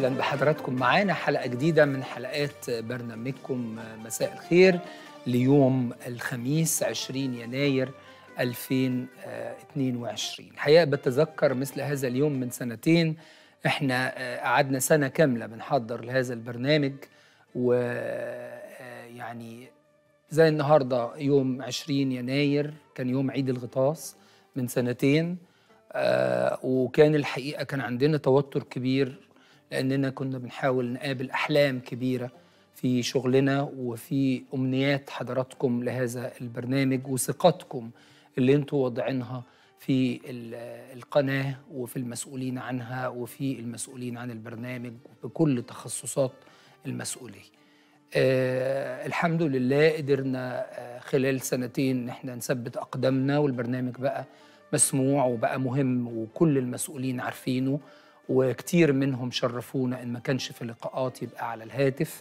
اهلا بحضراتكم معانا حلقه جديده من حلقات برنامجكم مساء الخير ليوم الخميس 20 يناير 2022 الحقيقه بتذكر مثل هذا اليوم من سنتين احنا قعدنا سنه كامله بنحضر لهذا البرنامج ويعني زي النهارده يوم 20 يناير كان يوم عيد الغطاس من سنتين آه وكان الحقيقه كان عندنا توتر كبير لاننا كنا بنحاول نقابل احلام كبيره في شغلنا وفي امنيات حضراتكم لهذا البرنامج وثقتكم اللي انتم واضعينها في القناه وفي المسؤولين عنها وفي المسؤولين عن البرنامج بكل تخصصات المسؤوليه. آه الحمد لله قدرنا آه خلال سنتين ان احنا نثبت اقدامنا والبرنامج بقى مسموع وبقى مهم وكل المسؤولين عارفينه وكتير منهم شرفونا ان ما كانش في لقاءات يبقى على الهاتف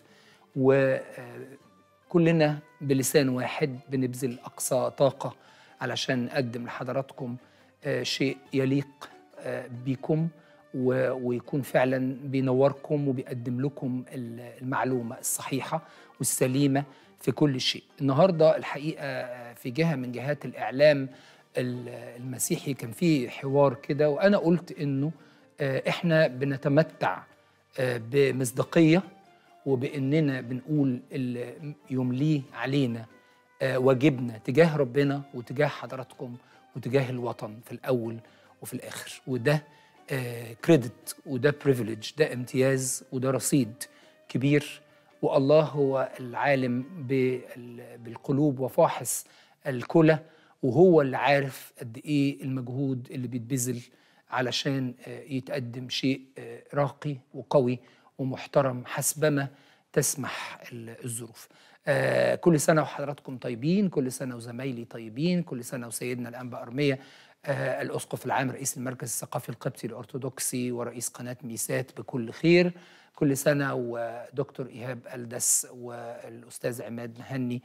وكلنا بلسان واحد بنبذل اقصى طاقه علشان نقدم لحضراتكم شيء يليق بكم ويكون فعلا بينوركم وبيقدم لكم المعلومه الصحيحه والسليمه في كل شيء. النهارده الحقيقه في جهه من جهات الاعلام المسيحي كان في حوار كده وانا قلت انه احنا بنتمتع بمصداقيه وباننا بنقول اللي يمليه علينا واجبنا تجاه ربنا وتجاه حضراتكم وتجاه الوطن في الاول وفي الاخر وده كريدت وده بريفليج ده امتياز وده رصيد كبير والله هو العالم بالقلوب وفاحص الكلى وهو اللي عارف قد ايه المجهود اللي بيتبذل علشان يتقدم شيء راقي وقوي ومحترم حسبما تسمح الظروف كل سنة وحضراتكم طيبين كل سنة وزمايلي طيبين كل سنة وسيدنا الأنبا أرمية الأسقف العام رئيس المركز الثقافي القبطي الأرثوذكسي ورئيس قناة ميسات بكل خير كل سنة ودكتور إيهاب ألدس والأستاذ عماد مهني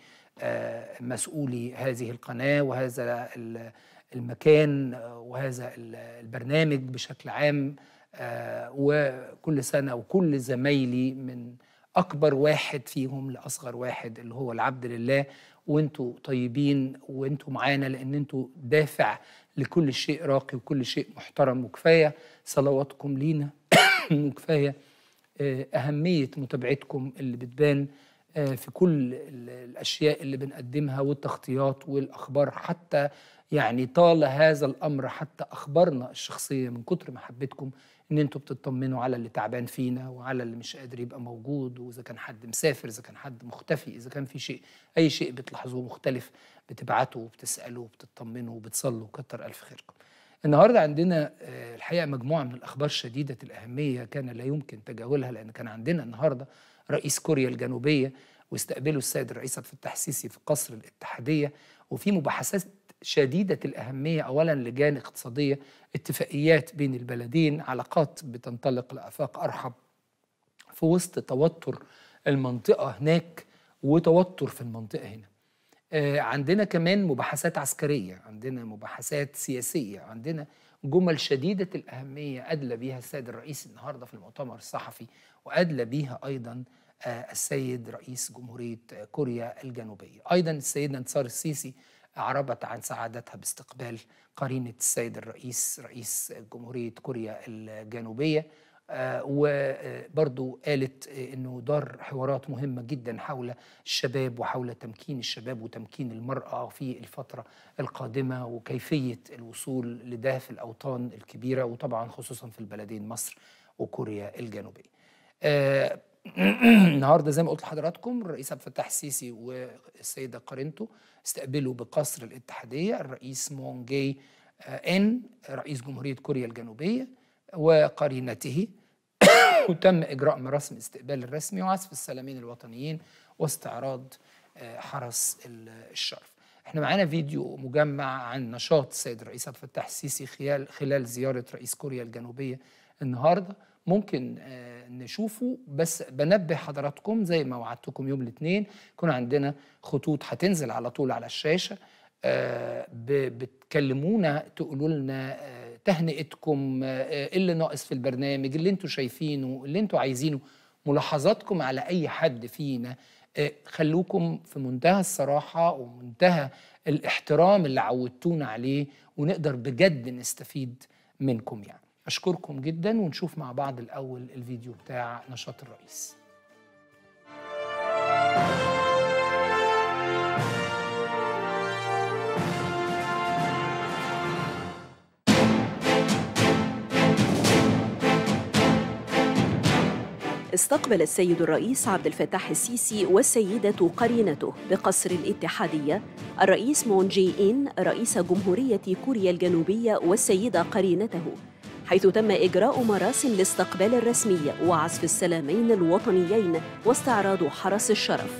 مسؤولي هذه القناة وهذا المكان وهذا البرنامج بشكل عام وكل سنة وكل زمايلي من أكبر واحد فيهم لأصغر واحد اللي هو العبد لله وانتوا طيبين وانتوا معانا لأن انتوا دافع لكل شيء راقي وكل شيء محترم وكفاية صلواتكم لينا وكفاية أهمية متابعتكم اللي بتبان في كل الاشياء اللي بنقدمها والتغطيات والاخبار حتى يعني طال هذا الامر حتى اخبارنا الشخصيه من كتر محبتكم ان انتوا بتطمنوا على اللي تعبان فينا وعلى اللي مش قادر يبقى موجود واذا كان حد مسافر اذا كان حد مختفي اذا كان في شيء اي شيء بتلاحظوه مختلف بتبعتوا وبتسالوا وبتطمنوا وبتصلوا كتر الف خيركم. النهارده عندنا الحقيقه مجموعه من الاخبار شديده الاهميه كان لا يمكن تجاهلها لان كان عندنا النهارده رئيس كوريا الجنوبيه واستقبله السيد الرئيس عبد الفتاح السيسي في قصر الاتحاديه وفي مباحثات شديده الاهميه اولا لجان اقتصاديه اتفاقيات بين البلدين علاقات بتنطلق لافاق ارحب في وسط توتر المنطقه هناك وتوتر في المنطقه هنا آه عندنا كمان مباحثات عسكريه عندنا مباحثات سياسيه عندنا جمل شديده الاهميه ادلى بها السيد الرئيس النهارده في المؤتمر الصحفي وادلى بها ايضا السيد رئيس جمهوريه كوريا الجنوبيه ايضا السيده انتصار السيسي اعربت عن سعادتها باستقبال قرينه السيد الرئيس رئيس جمهوريه كوريا الجنوبيه وبرضو قالت انه دار حوارات مهمه جدا حول الشباب وحول تمكين الشباب وتمكين المراه في الفتره القادمه وكيفيه الوصول لده في الاوطان الكبيره وطبعا خصوصا في البلدين مصر وكوريا الجنوبيه. النهارده زي ما قلت لحضراتكم الرئيس عبد الفتاح السيسي والسيده قرينته استقبلوا بقصر الاتحاديه الرئيس مون جاي ان رئيس جمهوريه كوريا الجنوبيه وقرينته وتم اجراء مراسم الاستقبال الرسمي وعزف السلامين الوطنيين واستعراض حرس الشرف. احنا معانا فيديو مجمع عن نشاط السيد الرئيس عبد الفتاح السيسي خلال خلال زياره رئيس كوريا الجنوبيه النهارده ممكن نشوفه بس بنبه حضراتكم زي ما وعدتكم يوم الاثنين يكون عندنا خطوط هتنزل على طول على الشاشه بتكلمونا تقولوا لنا تهنئتكم آه، اللي ناقص في البرنامج اللي انتوا شايفينه اللي انتوا عايزينه ملاحظاتكم على اي حد فينا آه، خلوكم في منتهى الصراحه ومنتهى الاحترام اللي عودتونا عليه ونقدر بجد نستفيد منكم يعني اشكركم جدا ونشوف مع بعض الاول الفيديو بتاع نشاط الرئيس استقبل السيد الرئيس عبد الفتاح السيسي والسيدة قرينته بقصر الاتحادية الرئيس مون جي إن رئيس جمهورية كوريا الجنوبية والسيدة قرينته حيث تم إجراء مراسم الاستقبال الرسمي وعزف السلامين الوطنيين واستعراض حرس الشرف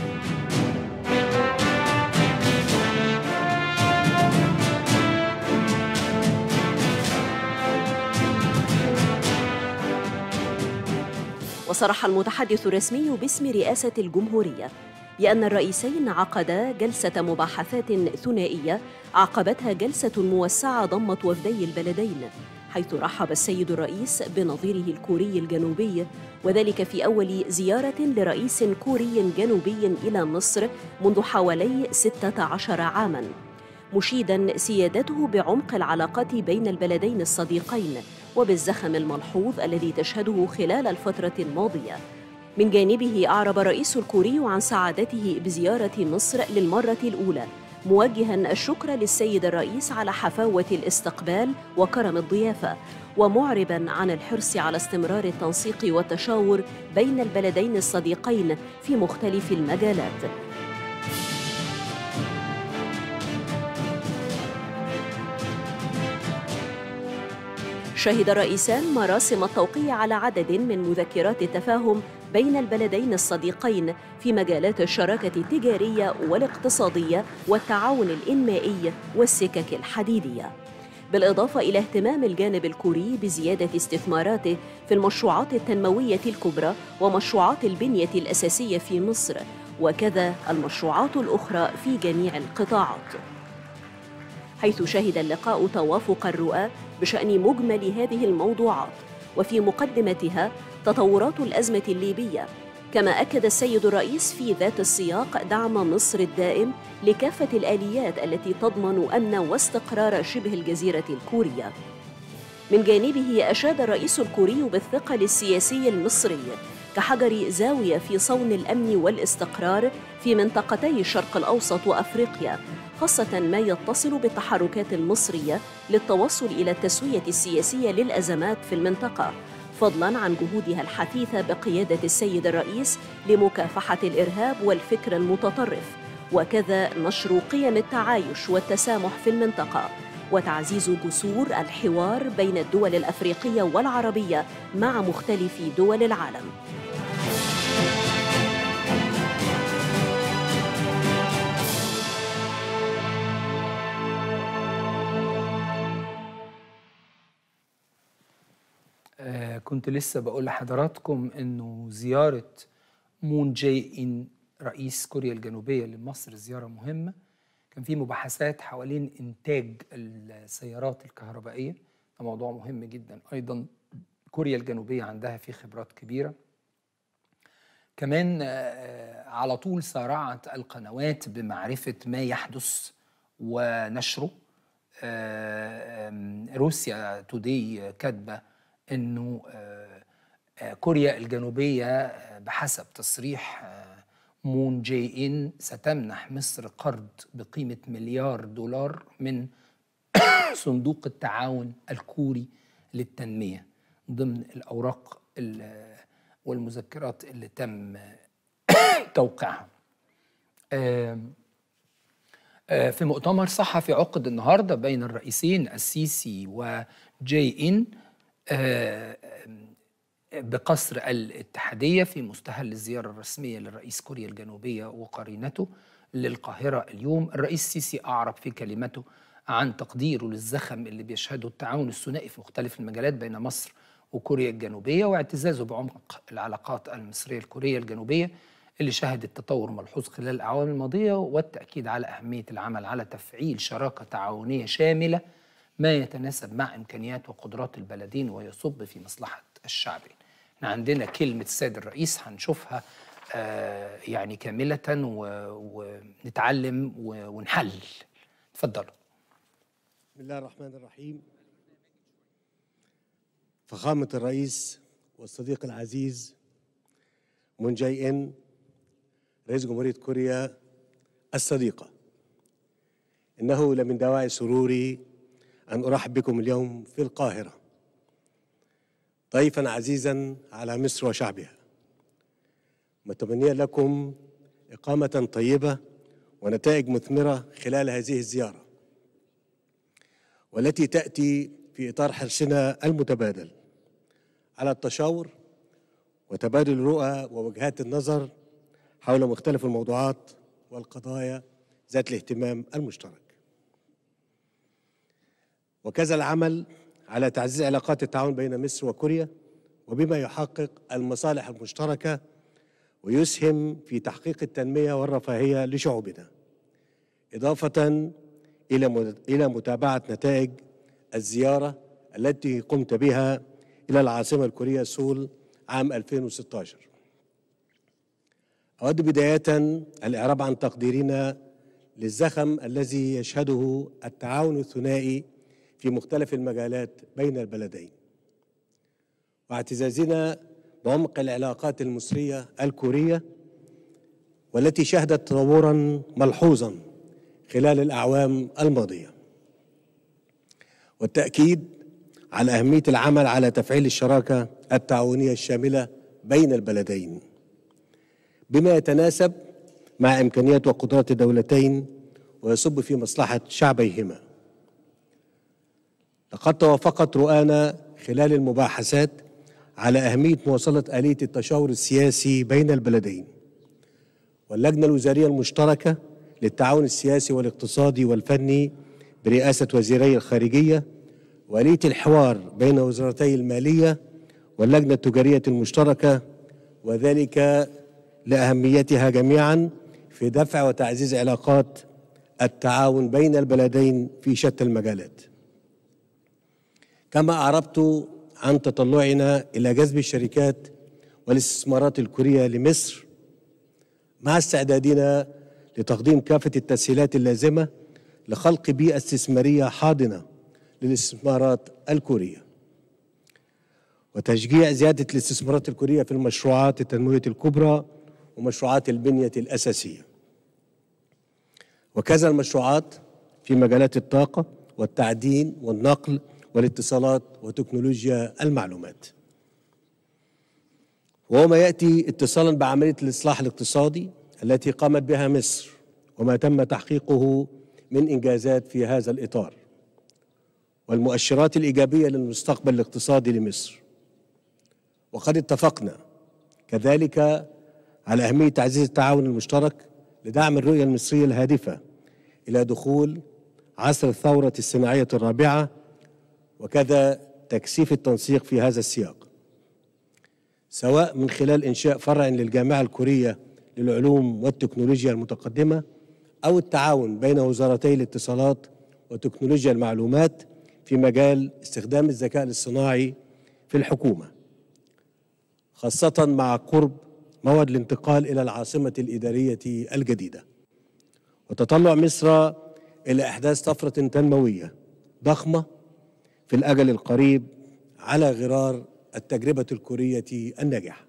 وصرح المتحدث الرسمي باسم رئاسة الجمهورية بأن الرئيسين عقدا جلسة مباحثات ثنائية عقبتها جلسة موسعة ضمت وفدي البلدين حيث رحب السيد الرئيس بنظيره الكوري الجنوبي وذلك في أول زيارة لرئيس كوري جنوبي إلى مصر منذ حوالي 16 عاماً مشيدا سيادته بعمق العلاقات بين البلدين الصديقين وبالزخم الملحوظ الذي تشهده خلال الفترة الماضية من جانبه أعرب الرئيس الكوري عن سعادته بزيارة مصر للمرة الأولى موجها الشكر للسيد الرئيس على حفاوة الاستقبال وكرم الضيافة ومعربا عن الحرص على استمرار التنسيق والتشاور بين البلدين الصديقين في مختلف المجالات شهد الرئيسان مراسم التوقيع على عدد من مذكرات التفاهم بين البلدين الصديقين في مجالات الشراكة التجارية والاقتصادية والتعاون الإنمائي والسكك الحديدية بالإضافة إلى اهتمام الجانب الكوري بزيادة استثماراته في المشروعات التنموية الكبرى ومشروعات البنية الأساسية في مصر وكذا المشروعات الأخرى في جميع القطاعات حيث شهد اللقاء توافق الرؤى بشان مجمل هذه الموضوعات وفي مقدمتها تطورات الازمه الليبيه كما اكد السيد الرئيس في ذات السياق دعم مصر الدائم لكافه الاليات التي تضمن امن واستقرار شبه الجزيره الكوريه من جانبه اشاد الرئيس الكوري بالثقل السياسي المصري كحجر زاويه في صون الامن والاستقرار في منطقتي الشرق الاوسط وافريقيا خاصة ما يتصل بالتحركات المصرية للتوصل إلى التسوية السياسية للأزمات في المنطقة فضلا عن جهودها الحثيثة بقيادة السيد الرئيس لمكافحة الإرهاب والفكر المتطرف وكذا نشر قيم التعايش والتسامح في المنطقة وتعزيز جسور الحوار بين الدول الافريقيه والعربيه مع مختلف دول العالم آه، كنت لسه بقول لحضراتكم انه زياره مون جاي ان رئيس كوريا الجنوبيه لمصر زياره مهمه كان في مباحثات حوالين انتاج السيارات الكهربائيه ده موضوع مهم جدا ايضا كوريا الجنوبيه عندها فيه خبرات كبيره كمان آه، على طول سارعت القنوات بمعرفه ما يحدث ونشره آه، آم، روسيا توداي كاتبه انه آه، آه، كوريا الجنوبيه آه، بحسب تصريح آه، مون جاي ان ستمنح مصر قرض بقيمه مليار دولار من صندوق التعاون الكوري للتنميه ضمن الاوراق ال- والمذكرات اللي تم توقيعها. آم، آه، في مؤتمر صحفي عقد النهارده بين الرئيسين السيسي وجاي ان آه، بقصر الاتحادية في مستهل الزيارة الرسمية للرئيس كوريا الجنوبية وقرينته للقاهرة اليوم الرئيس السيسي أعرب في كلمته عن تقديره للزخم اللي بيشهده التعاون الثنائي في مختلف المجالات بين مصر وكوريا الجنوبية واعتزازه بعمق العلاقات المصرية الكورية الجنوبية اللي شهدت تطور ملحوظ خلال الأعوام الماضية والتأكيد على أهمية العمل على تفعيل شراكة تعاونية شاملة ما يتناسب مع إمكانيات وقدرات البلدين ويصب في مصلحة الشعبين احنا عندنا كلمة السيد الرئيس هنشوفها آه، يعني كاملة و- ونتعلم و- ونحلل اتفضلوا بسم الله الرحمن الرحيم فخامة الرئيس والصديق العزيز مون جاي إن رئيس جمهورية كوريا الصديقة إنه لمن دواعي سروري أن أرحب بكم اليوم في القاهرة ضيفا عزيزا على مصر وشعبها متمنيا لكم إقامة طيبة ونتائج مثمرة خلال هذه الزيارة والتي تأتي في إطار حرصنا المتبادل على التشاور وتبادل الرؤى ووجهات النظر حول مختلف الموضوعات والقضايا ذات الاهتمام المشترك وكذا العمل على تعزيز علاقات التعاون بين مصر وكوريا وبما يحقق المصالح المشتركة ويسهم في تحقيق التنمية والرفاهية لشعوبنا إضافة إلى مد- إلى متابعة نتائج الزيارة التي قمت بها إلى العاصمة الكورية سول عام 2016 أود بداية الإعراب عن تقديرنا للزخم الذي يشهده التعاون الثنائي في مختلف المجالات بين البلدين واعتزازنا بعمق العلاقات المصرية الكورية والتي شهدت تطورا ملحوظا خلال الأعوام الماضية والتأكيد على أهمية العمل على تفعيل الشراكة التعاونية الشاملة بين البلدين بما يتناسب مع إمكانيات وقدرات الدولتين ويصب في مصلحة شعبيهما لقد توافقت رؤانا خلال المباحثات على أهمية مواصلة آلية التشاور السياسي بين البلدين واللجنة الوزارية المشتركة للتعاون السياسي والاقتصادي والفني برئاسة وزيري الخارجية وآلية الحوار بين وزارتي المالية واللجنة التجارية المشتركة وذلك لأهميتها جميعا في دفع وتعزيز علاقات التعاون بين البلدين في شتى المجالات كما أعربت عن تطلعنا إلى جذب الشركات والاستثمارات الكورية لمصر مع استعدادنا لتقديم كافة التسهيلات اللازمة لخلق بيئة استثمارية حاضنة للاستثمارات الكورية وتشجيع زيادة الاستثمارات الكورية في المشروعات التنموية الكبرى ومشروعات البنية الأساسية وكذا المشروعات في مجالات الطاقة والتعدين والنقل والاتصالات وتكنولوجيا المعلومات وهو ما يأتي اتصالا بعملية الإصلاح الاقتصادي التي قامت بها مصر وما تم تحقيقه من إنجازات في هذا الإطار والمؤشرات الإيجابية للمستقبل الاقتصادي لمصر وقد اتفقنا كذلك على أهمية تعزيز التعاون المشترك لدعم الرؤية المصرية الهادفة إلى دخول عصر الثورة الصناعية الرابعة وكذا تكثيف التنسيق في هذا السياق سواء من خلال إنشاء فرع للجامعة الكورية للعلوم والتكنولوجيا المتقدمة أو التعاون بين وزارتي الاتصالات وتكنولوجيا المعلومات في مجال استخدام الذكاء الاصطناعي في الحكومة خاصة مع قرب موعد الانتقال إلى العاصمة الإدارية الجديدة وتطلع مصر إلى إحداث طفرة تنموية ضخمة في الأجل القريب على غرار التجربة الكورية الناجحة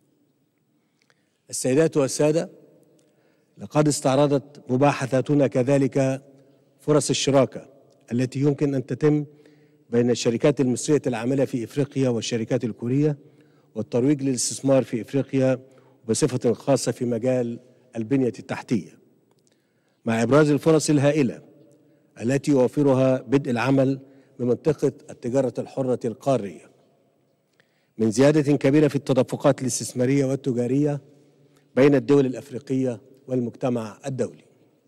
السيدات والسادة لقد استعرضت مباحثاتنا كذلك فرص الشراكة التي يمكن أن تتم بين الشركات المصرية العاملة في إفريقيا والشركات الكورية والترويج للاستثمار في إفريقيا بصفة خاصة في مجال البنية التحتية مع إبراز الفرص الهائلة التي يوفرها بدء العمل بمنطقة التجارة الحرة القارية من زيادة كبيرة في التدفقات الاستثمارية والتجارية بين الدول الأفريقية والمجتمع الدولي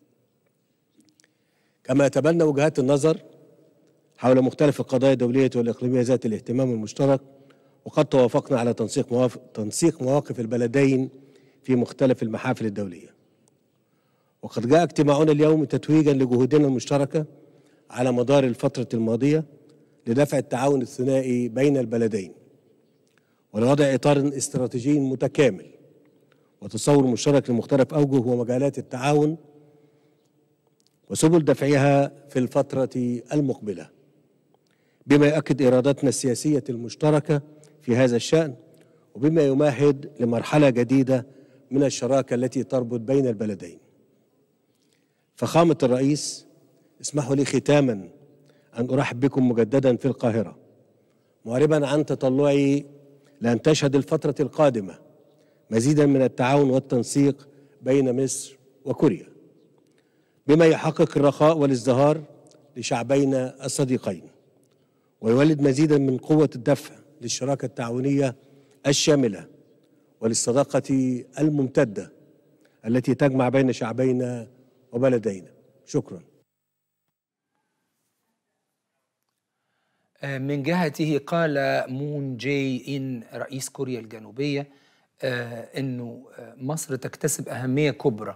كما تبنى وجهات النظر حول مختلف القضايا الدولية والإقليمية ذات الاهتمام المشترك وقد توافقنا على تنسيق مواقف, تنسيق مواقف البلدين في مختلف المحافل الدولية وقد جاء اجتماعنا اليوم تتويجا لجهودنا المشتركة على مدار الفترة الماضية لدفع التعاون الثنائي بين البلدين ولوضع إطار استراتيجي متكامل وتصور مشترك لمختلف أوجه ومجالات التعاون وسبل دفعها في الفترة المقبلة بما يؤكد إرادتنا السياسية المشتركة في هذا الشأن وبما يمهد لمرحلة جديدة من الشراكة التي تربط بين البلدين فخامة الرئيس اسمحوا لي ختاما أن أرحب بكم مجددا في القاهرة معربا عن تطلعي لأن تشهد الفترة القادمة مزيدا من التعاون والتنسيق بين مصر وكوريا بما يحقق الرخاء والازدهار لشعبينا الصديقين ويولد مزيدا من قوة الدفع للشراكة التعاونية الشاملة وللصداقة الممتدة التي تجمع بين شعبينا وبلدينا شكرا من جهته قال مون جاي إن رئيس كوريا الجنوبية أنه مصر تكتسب أهمية كبرى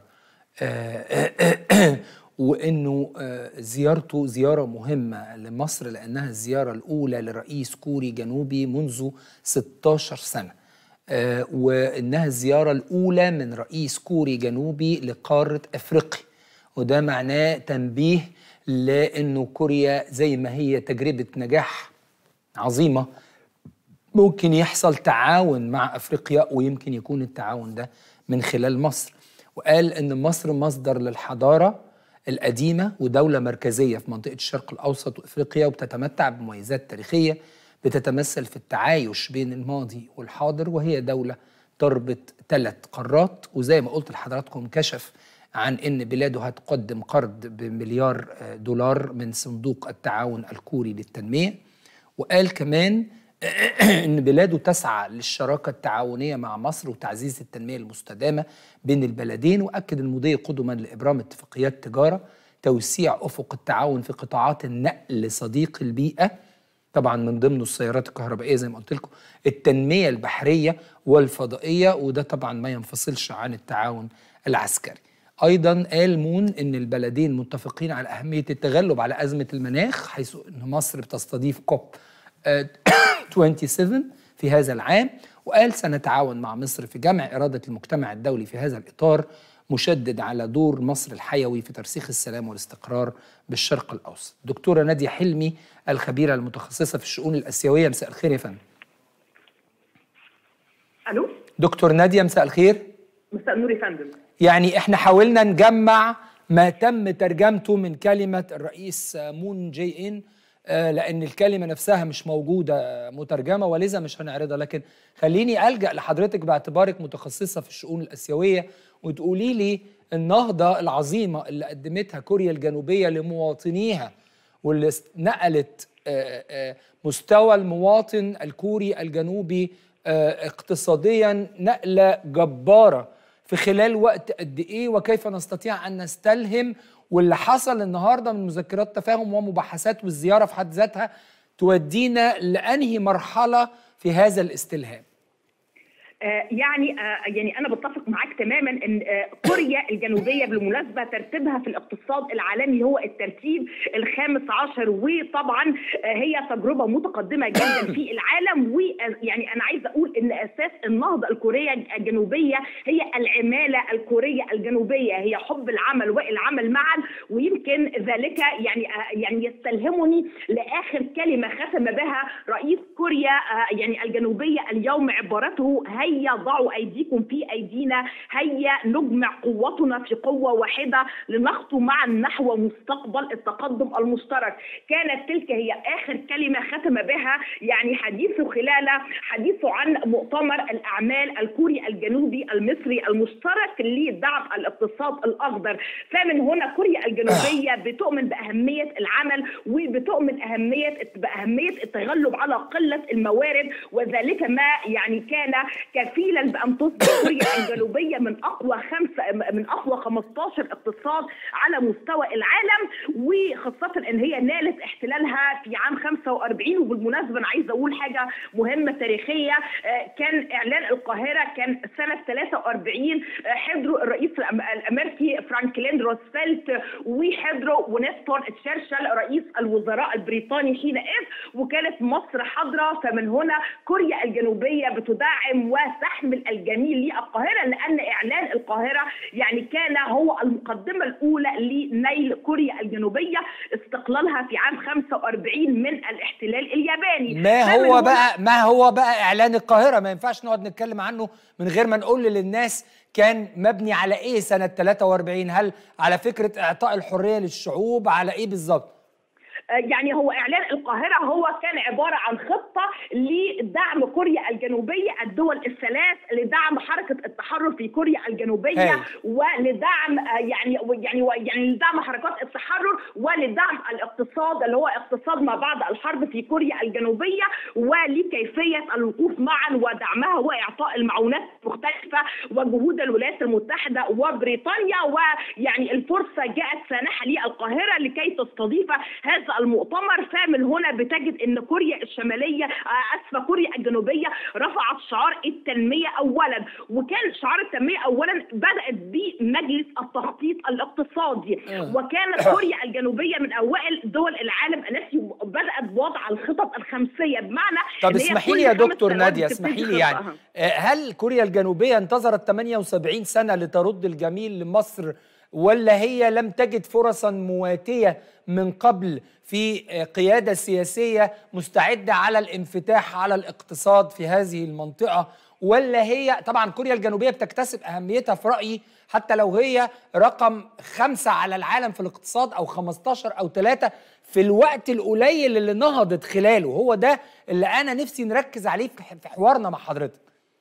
وانه زيارته زياره مهمه لمصر لانها الزياره الاولى لرئيس كوري جنوبي منذ 16 سنه وانها الزياره الاولى من رئيس كوري جنوبي لقاره افريقيا وده معناه تنبيه لانه كوريا زي ما هي تجربه نجاح عظيمه ممكن يحصل تعاون مع افريقيا ويمكن يكون التعاون ده من خلال مصر وقال ان مصر مصدر للحضاره القديمه ودوله مركزيه في منطقه الشرق الاوسط وافريقيا وبتتمتع بمميزات تاريخيه بتتمثل في التعايش بين الماضي والحاضر وهي دوله تربط ثلاث قارات وزي ما قلت لحضراتكم كشف عن ان بلاده هتقدم قرض بمليار دولار من صندوق التعاون الكوري للتنميه وقال كمان ان بلاده تسعى للشراكه التعاونيه مع مصر وتعزيز التنميه المستدامه بين البلدين واكد المضي قدما لابرام اتفاقيات تجاره توسيع افق التعاون في قطاعات النقل صديق البيئه طبعا من ضمنه السيارات الكهربائيه زي ما قلت لكم التنميه البحريه والفضائيه وده طبعا ما ينفصلش عن التعاون العسكري ايضا قال مون ان البلدين متفقين على اهميه التغلب على ازمه المناخ حيث ان مصر بتستضيف كوب 27 في هذا العام وقال سنتعاون مع مصر في جمع إرادة المجتمع الدولي في هذا الإطار مشدد على دور مصر الحيوي في ترسيخ السلام والاستقرار بالشرق الأوسط دكتورة نادية حلمي الخبيرة المتخصصة في الشؤون الأسيوية مساء الخير يا فندم ألو دكتور نادية مساء الخير مساء النور يا فندم يعني احنا حاولنا نجمع ما تم ترجمته من كلمة الرئيس مون جي إن لان الكلمه نفسها مش موجوده مترجمه ولذا مش هنعرضها لكن خليني الجا لحضرتك باعتبارك متخصصه في الشؤون الاسيويه وتقولي لي النهضه العظيمه اللي قدمتها كوريا الجنوبيه لمواطنيها واللي نقلت مستوى المواطن الكوري الجنوبي اقتصاديا نقله جباره في خلال وقت قد ايه وكيف نستطيع ان نستلهم واللي حصل النهارده من مذكرات تفاهم ومباحثات والزياره في حد ذاتها تودينا لانهي مرحله في هذا الاستلهام يعني يعني انا بتفق معاك تماما ان كوريا الجنوبيه بالمناسبه ترتيبها في الاقتصاد العالمي هو الترتيب الخامس عشر وطبعا هي تجربه متقدمه جدا في العالم ويعني انا عايزه اقول ان اساس النهضه الكوريه الجنوبيه هي العماله الكوريه الجنوبيه هي حب العمل والعمل معا ويمكن ذلك يعني يعني يستلهمني لاخر كلمه ختم بها رئيس كوريا يعني الجنوبيه اليوم عبارته هيا ضعوا ايديكم في ايدينا هيا نجمع قوتنا في قوه واحده لنخطو معا نحو مستقبل التقدم المشترك كانت تلك هي اخر كلمه ختم بها يعني حديثه خلال حديثه عن مؤتمر الاعمال الكوري الجنوبي المصري المشترك لدعم الاقتصاد الاخضر فمن هنا كوريا الجنوبيه بتؤمن باهميه العمل وبتؤمن اهميه باهميه التغلب على قله الموارد وذلك ما يعني كان كفيلا بان تصبح كوريا الجنوبيه من اقوى خمسه من اقوى 15 اقتصاد على مستوى العالم وخاصه ان هي نالت احتلالها في عام 45 وبالمناسبه انا عايزه اقول حاجه مهمه تاريخيه كان اعلان القاهره كان سنه 43 حضروا الرئيس الامريكي فرانكلين روزفلت بيدرو ونستون تشرشل رئيس الوزراء البريطاني حينئذ وكانت مصر حاضره فمن هنا كوريا الجنوبيه بتدعم وتحمل الجميل للقاهره لان اعلان القاهره يعني كان هو المقدمه الاولى لنيل كوريا الجنوبيه استقلالها في عام 45 من الاحتلال الياباني ما فمن هو هنا- بقى ما هو بقى اعلان القاهره ما ينفعش نقعد نتكلم عنه من غير ما نقول للناس كان مبني على ايه سنه 43 هل على فكره اعطاء الحريه للشعوب على ايه بالظبط يعني هو اعلان القاهره هو كان عباره عن خطه لدعم كوريا الجنوبيه الدول الثلاث لدعم حركه التحرر في كوريا الجنوبيه هاي. ولدعم آه، يعني يعني يعني لدعم حركات التحرر ولدعم الاقتصاد اللي هو اقتصاد ما بعد الحرب في كوريا الجنوبيه ولكيفيه الوقوف معا ودعمها واعطاء المعونات المختلفه وجهود الولايات المتحده وبريطانيا ويعني الفرصه جاءت سانحه للقاهره لكي تستضيف هذا المؤتمر فمن هنا بتجد ان كوريا الشماليه آه، اسفه كوريا الجنوبيه رفعت شعار التنميه اولا وكان شعار التنميه اولا بدات بمجلس التخطيط الاقتصادي آه. وكانت كوريا الجنوبيه من اوائل دول العالم التي بدات بوضع الخطط الخمسيه بمعنى طب إن هي اسمحي كل لي يا خمس دكتور سنوات ناديه بتبتدي اسمحي لي خطة. يعني أها. آه، هل كوريا الجنوبيه انتظرت 78 سنه لترد الجميل لمصر ولا هي لم تجد فرصا مواتيه من قبل في آه، قياده سياسيه مستعده على الانفتاح على الاقتصاد في هذه المنطقه ولا هي طبعا كوريا الجنوبيه بتكتسب اهميتها في رايي حتى لو هي رقم خمسه على العالم في الاقتصاد او 15 او ثلاثه في الوقت القليل اللي نهضت خلاله هو ده اللي انا نفسي نركز عليه في في حوارنا مع حضرتك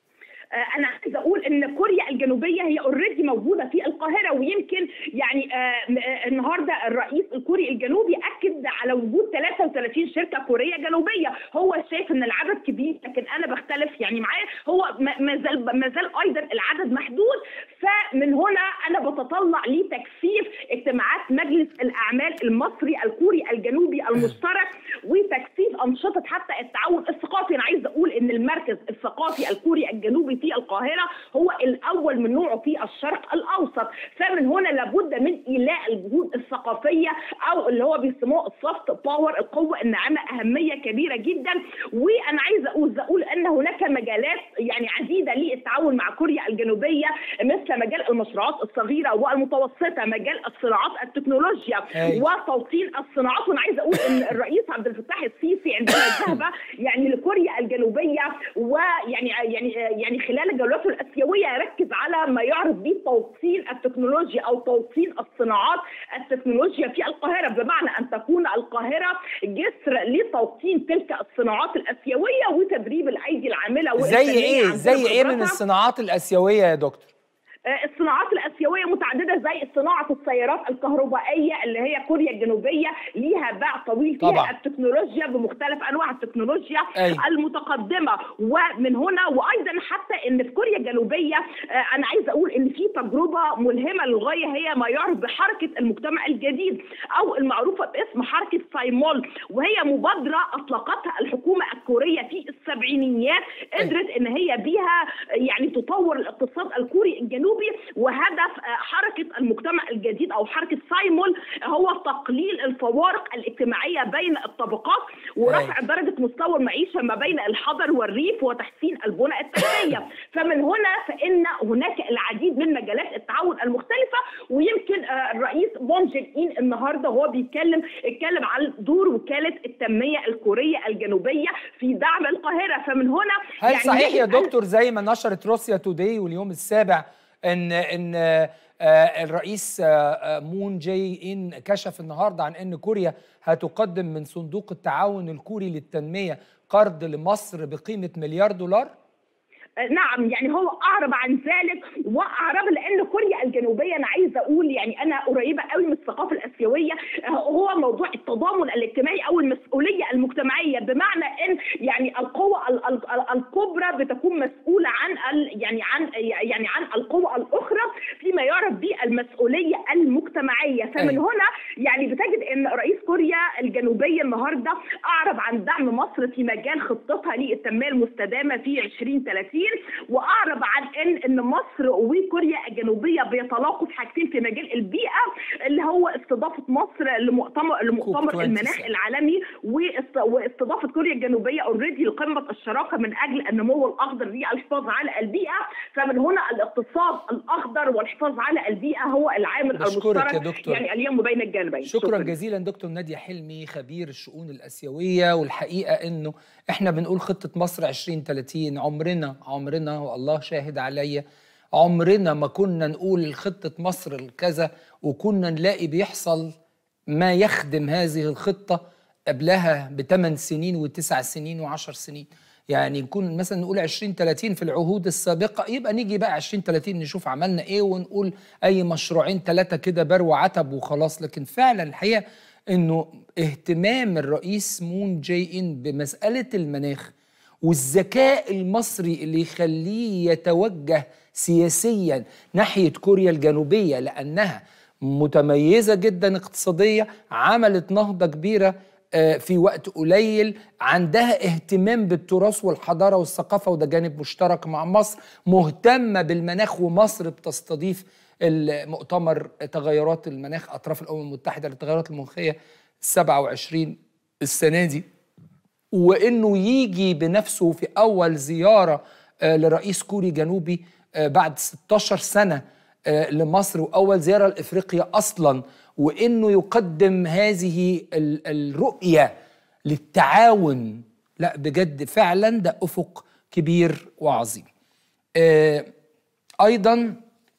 آه، انا عايزه اقول ان كوريا الجنوبيه هي اوريدي موجوده في القاهره ويمكن يعني آه، م- آه، النهارده الرئيس الكوري الجنوبي اكد على وجود 33 شركه كوريه جنوبيه هو شايف ان العدد كبير لكن انا بختلف يعني معاه هو ما ما زال ما زال ايضا العدد محدود فمن هنا انا بتطلع لتكثيف اجتماعات مجلس الاعمال المصري الكوري الجنوبي المشترك وتكثيف انشطه حتى التعاون الثقافي انا عايزه اقول ان المركز الثقافي الكوري الجنوبي في القاهره هو الاول من نوعه في الشرق الاوسط فمن هنا لابد من ايلاء الجهود الثقافيه او اللي هو بيسموه السوفت باور القوه الناعمه اهميه كبيره جدا وانا عايزه اقول اقول ان هناك مجالات يعني عديده للتعاون مع كوريا الجنوبيه مثل مجال المشروعات الصغيره والمتوسطه مجال الصناعات التكنولوجيا أيوة. وتوطين الصناعات وانا عايزه اقول ان الرئيس عبد الفتاح السيسي عندما ذهب يعني لكوريا الجنوبيه ويعني يعني يعني خلال جولاته الاسيويه ركز على ما يعرف به توطين التكنولوجيا او توطين الصناعات التكنولوجيا في القاهره بمعنى ان تكون القاهره جسر لتوطين تلك الصناعات الاسيويه وتدريب الايدي العامله زي والفنية ايه عن زي ايه من خبرتها. الصناعات الاسيويه يا دكتور آه، الصناعات الاسيويه متعدده زي صناعه السيارات الكهربائيه اللي هي كوريا الجنوبيه ليها باع طويل فيها طبعا. التكنولوجيا بمختلف انواع التكنولوجيا أيوة. المتقدمه ومن هنا وايضا حتى ان في كوريا الجنوبيه آه، انا عايزه اقول ان في تجربه ملهمه للغايه هي ما يعرف بحركه المجتمع الجديد او المعروفه باسم حركه سايمول وهي مبادره اطلقتها الحكومه الكوريه في السبعينيات قدرت ان هي بيها يعني تطور الاقتصاد الكوري الجنوبي وهدف آه، حركه المجتمع الجديد او حركه سايمول هو تقليل الفوارق الاجتماعيه بين الطبقات ورفع درجه مستوى المعيشه ما بين الحضر والريف وتحسين البنى التحتيه فمن هنا فان هناك العديد من مجالات التعاون المختلفه ويمكن آه، الرئيس بون جين ان النهارده وهو بيتكلم اتكلم عن دور وكاله التنميه الكوريه الجنوبيه في دعم القاهره فمن هنا هل صحيح يا يجب أن- دكتور زي ما نشرت روسيا توداي واليوم السابع ان ان آه، آه، الرئيس آه، آه، مون جاي ان كشف النهارده عن ان كوريا هتقدم من صندوق التعاون الكوري للتنميه قرض لمصر بقيمه مليار دولار نعم يعني هو اعرب عن ذلك واعرب لان كوريا الجنوبيه انا عايزه اقول يعني انا قريبه قوي من الثقافه الاسيويه آه، هو موضوع التضامن الاجتماعي او المسؤوليه المجتمعيه بمعنى ان يعني القوى ال- ال- ال- الكبرى بتكون مسؤوله عن ال يعني عن يعني عن القوى الاخرى فيما يعرف بالمسؤوليه المجتمعيه فمن أيوة. هنا يعني بتجد ان رئيس كوريا الجنوبيه النهارده اعرب عن دعم مصر في مجال خطتها للتنميه المستدامه في 2030 واعرب عن ان ان مصر وكوريا الجنوبيه بيتلاقوا في حاجتين في مجال البيئه اللي هو استضافه مصر لمؤتمر لمؤتمر المناخ العالمي واستضافه كوريا الجنوبيه اوريدي لقمه الشراكه من اجل النمو الاخضر للحفاظ على البيئه فمن هنا الاقتصاد الاخضر والحفاظ على البيئه هو العامل المشترك يا دكتور. يعني اليوم بين الجانبين شكرا, شكرا جزيلا دكتور ناديه حلمي خبير الشؤون الاسيويه والحقيقه انه احنا بنقول خطه مصر 2030 عمرنا عمرنا والله شاهد عليا عمرنا ما كنا نقول خطه مصر الكذا وكنا نلاقي بيحصل ما يخدم هذه الخطه قبلها بثمان سنين وتسع سنين وعشر سنين يعني نكون مثلا نقول 20 30 في العهود السابقه يبقى نيجي بقى 20 30 نشوف عملنا ايه ونقول اي مشروعين ثلاثه كده برو عتب وخلاص لكن فعلا الحقيقه انه اهتمام الرئيس مون جاي ان بمساله المناخ والذكاء المصري اللي يخليه يتوجه سياسيا ناحيه كوريا الجنوبيه لانها متميزه جدا اقتصاديه عملت نهضه كبيره في وقت قليل عندها اهتمام بالتراث والحضاره والثقافه وده جانب مشترك مع مصر مهتمه بالمناخ ومصر بتستضيف المؤتمر تغيرات المناخ اطراف الامم المتحده للتغيرات المناخيه 27 السنه دي وانه يجي بنفسه في اول زياره لرئيس كوري جنوبي بعد 16 سنه لمصر واول زياره لافريقيا اصلا وانه يقدم هذه الرؤيه للتعاون لا بجد فعلا ده افق كبير وعظيم ايضا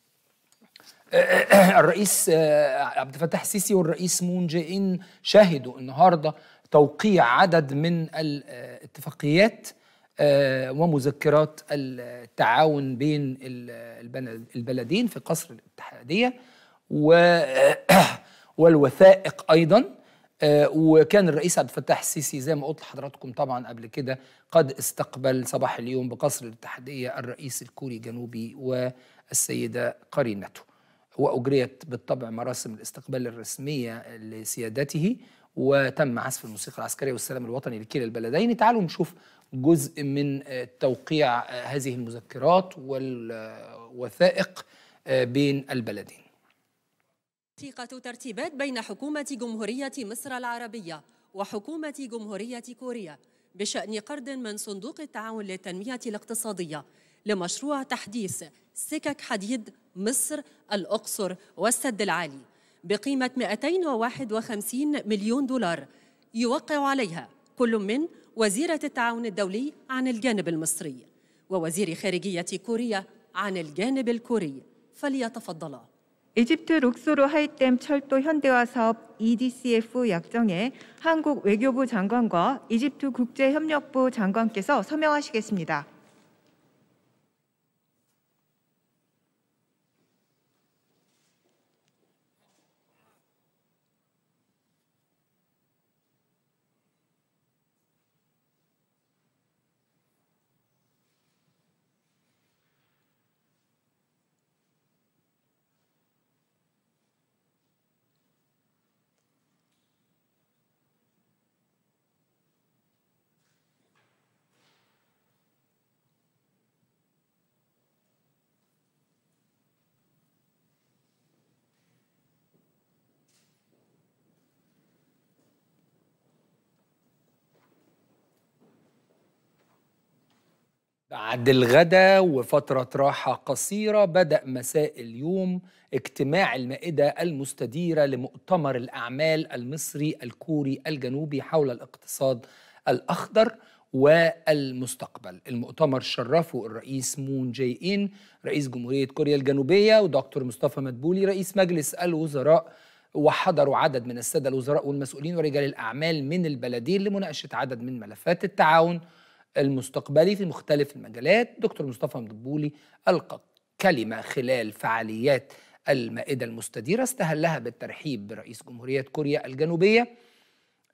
الرئيس عبد الفتاح السيسي والرئيس مون جاي ان شهدوا النهارده توقيع عدد من الاتفاقيات ومذكرات التعاون بين البلدين في قصر الاتحاديه و والوثائق ايضا وكان الرئيس عبد الفتاح السيسي زي ما قلت لحضراتكم طبعا قبل كده قد استقبل صباح اليوم بقصر الاتحاديه الرئيس الكوري الجنوبي والسيده قرينته واجريت بالطبع مراسم الاستقبال الرسميه لسيادته وتم عزف الموسيقى العسكريه والسلام الوطني لكلا البلدين تعالوا نشوف جزء من توقيع هذه المذكرات والوثائق بين البلدين وثيقة ترتيبات بين حكومة جمهورية مصر العربية وحكومة جمهورية كوريا بشأن قرض من صندوق التعاون للتنمية الاقتصادية لمشروع تحديث سكك حديد مصر الأقصر والسد العالي بقيمة 251 مليون دولار يوقع عليها كل من وزيرة التعاون الدولي عن الجانب المصري ووزير خارجية كوريا عن الجانب الكوري فليتفضلا 이집트 룩소르 하이댐 철도 현대화 사업 EDCF 약정에 한국 외교부 장관과 이집트 국제협력부 장관께서 서명하시겠습니다. بعد الغداء وفترة راحة قصيرة بدأ مساء اليوم اجتماع المائدة المستديرة لمؤتمر الأعمال المصري الكوري الجنوبي حول الاقتصاد الأخضر والمستقبل المؤتمر شرفه الرئيس مون جاي إن رئيس جمهورية كوريا الجنوبية ودكتور مصطفى مدبولي رئيس مجلس الوزراء وحضروا عدد من السادة الوزراء والمسؤولين ورجال الأعمال من البلدين لمناقشة عدد من ملفات التعاون المستقبلي في مختلف المجالات دكتور مصطفى مدبولي ألقى كلمة خلال فعاليات المائدة المستديرة استهلها بالترحيب برئيس جمهورية كوريا الجنوبية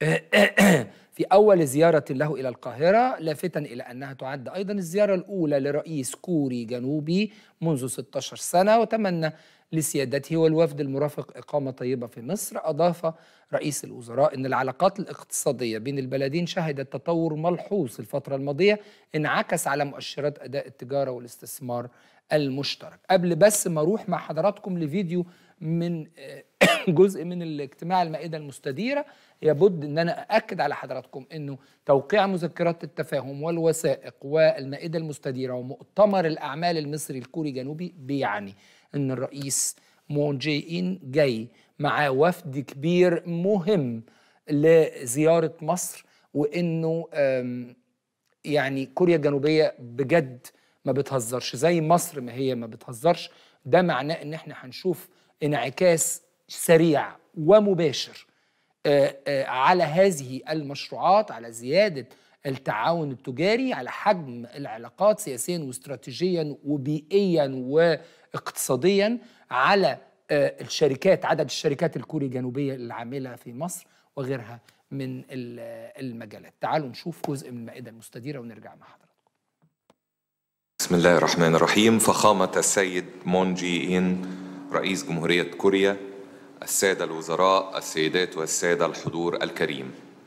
في أول زيارة له إلى القاهرة لافتا إلى أنها تعد أيضا الزيارة الأولى لرئيس كوري جنوبي منذ 16 سنة وتمنى لسيادته والوفد المرافق إقامة طيبة في مصر أضاف رئيس الوزراء أن العلاقات الاقتصادية بين البلدين شهدت تطور ملحوظ الفترة الماضية انعكس على مؤشرات أداء التجارة والاستثمار المشترك قبل بس ما أروح مع حضراتكم لفيديو من جزء من الاجتماع المائدة المستديرة يبد أن أنا أأكد على حضراتكم أنه توقيع مذكرات التفاهم والوثائق والمائدة المستديرة ومؤتمر الأعمال المصري الكوري جنوبي بيعني أن الرئيس مون جي إن جاي معاه وفد كبير مهم لزيارة مصر وأنه يعني كوريا الجنوبية بجد ما بتهزرش زي مصر ما هي ما بتهزرش ده معناه ان احنا هنشوف انعكاس سريع ومباشر على هذه المشروعات على زيادة التعاون التجاري على حجم العلاقات سياسيا واستراتيجيا وبيئيا واقتصاديا على الشركات عدد الشركات الكوري الجنوبية العاملة في مصر وغيرها من المجالات تعالوا نشوف جزء من المائدة المستديرة ونرجع مع حضرتك بسم الله الرحمن الرحيم فخامة السيد مون جي إن رئيس جمهورية كوريا السادة الوزراء السيدات والسادة الحضور الكريم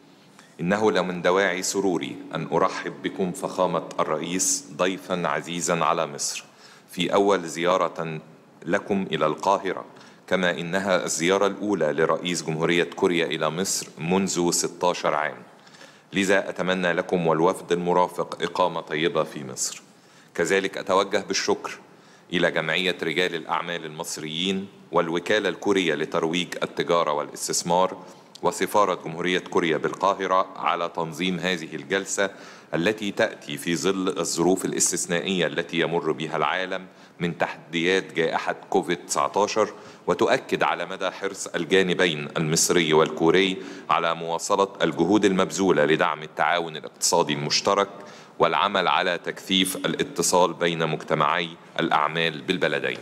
إنه لمن دواعي سروري أن أرحب بكم فخامة الرئيس ضيفا عزيزا على مصر في أول زيارة لكم إلى القاهرة كما إنها الزيارة الأولى لرئيس جمهورية كوريا إلى مصر منذ 16 عام لذا أتمنى لكم والوفد المرافق إقامة طيبة في مصر كذلك أتوجه بالشكر إلى جمعية رجال الأعمال المصريين والوكالة الكورية لترويج التجارة والاستثمار وسفارة جمهورية كوريا بالقاهرة على تنظيم هذه الجلسة التي تأتي في ظل الظروف الاستثنائية التي يمر بها العالم من تحديات جائحة كوفيد-19 وتؤكد على مدى حرص الجانبين المصري والكوري على مواصلة الجهود المبذولة لدعم التعاون الاقتصادي المشترك والعمل على تكثيف الاتصال بين مجتمعي الأعمال بالبلدين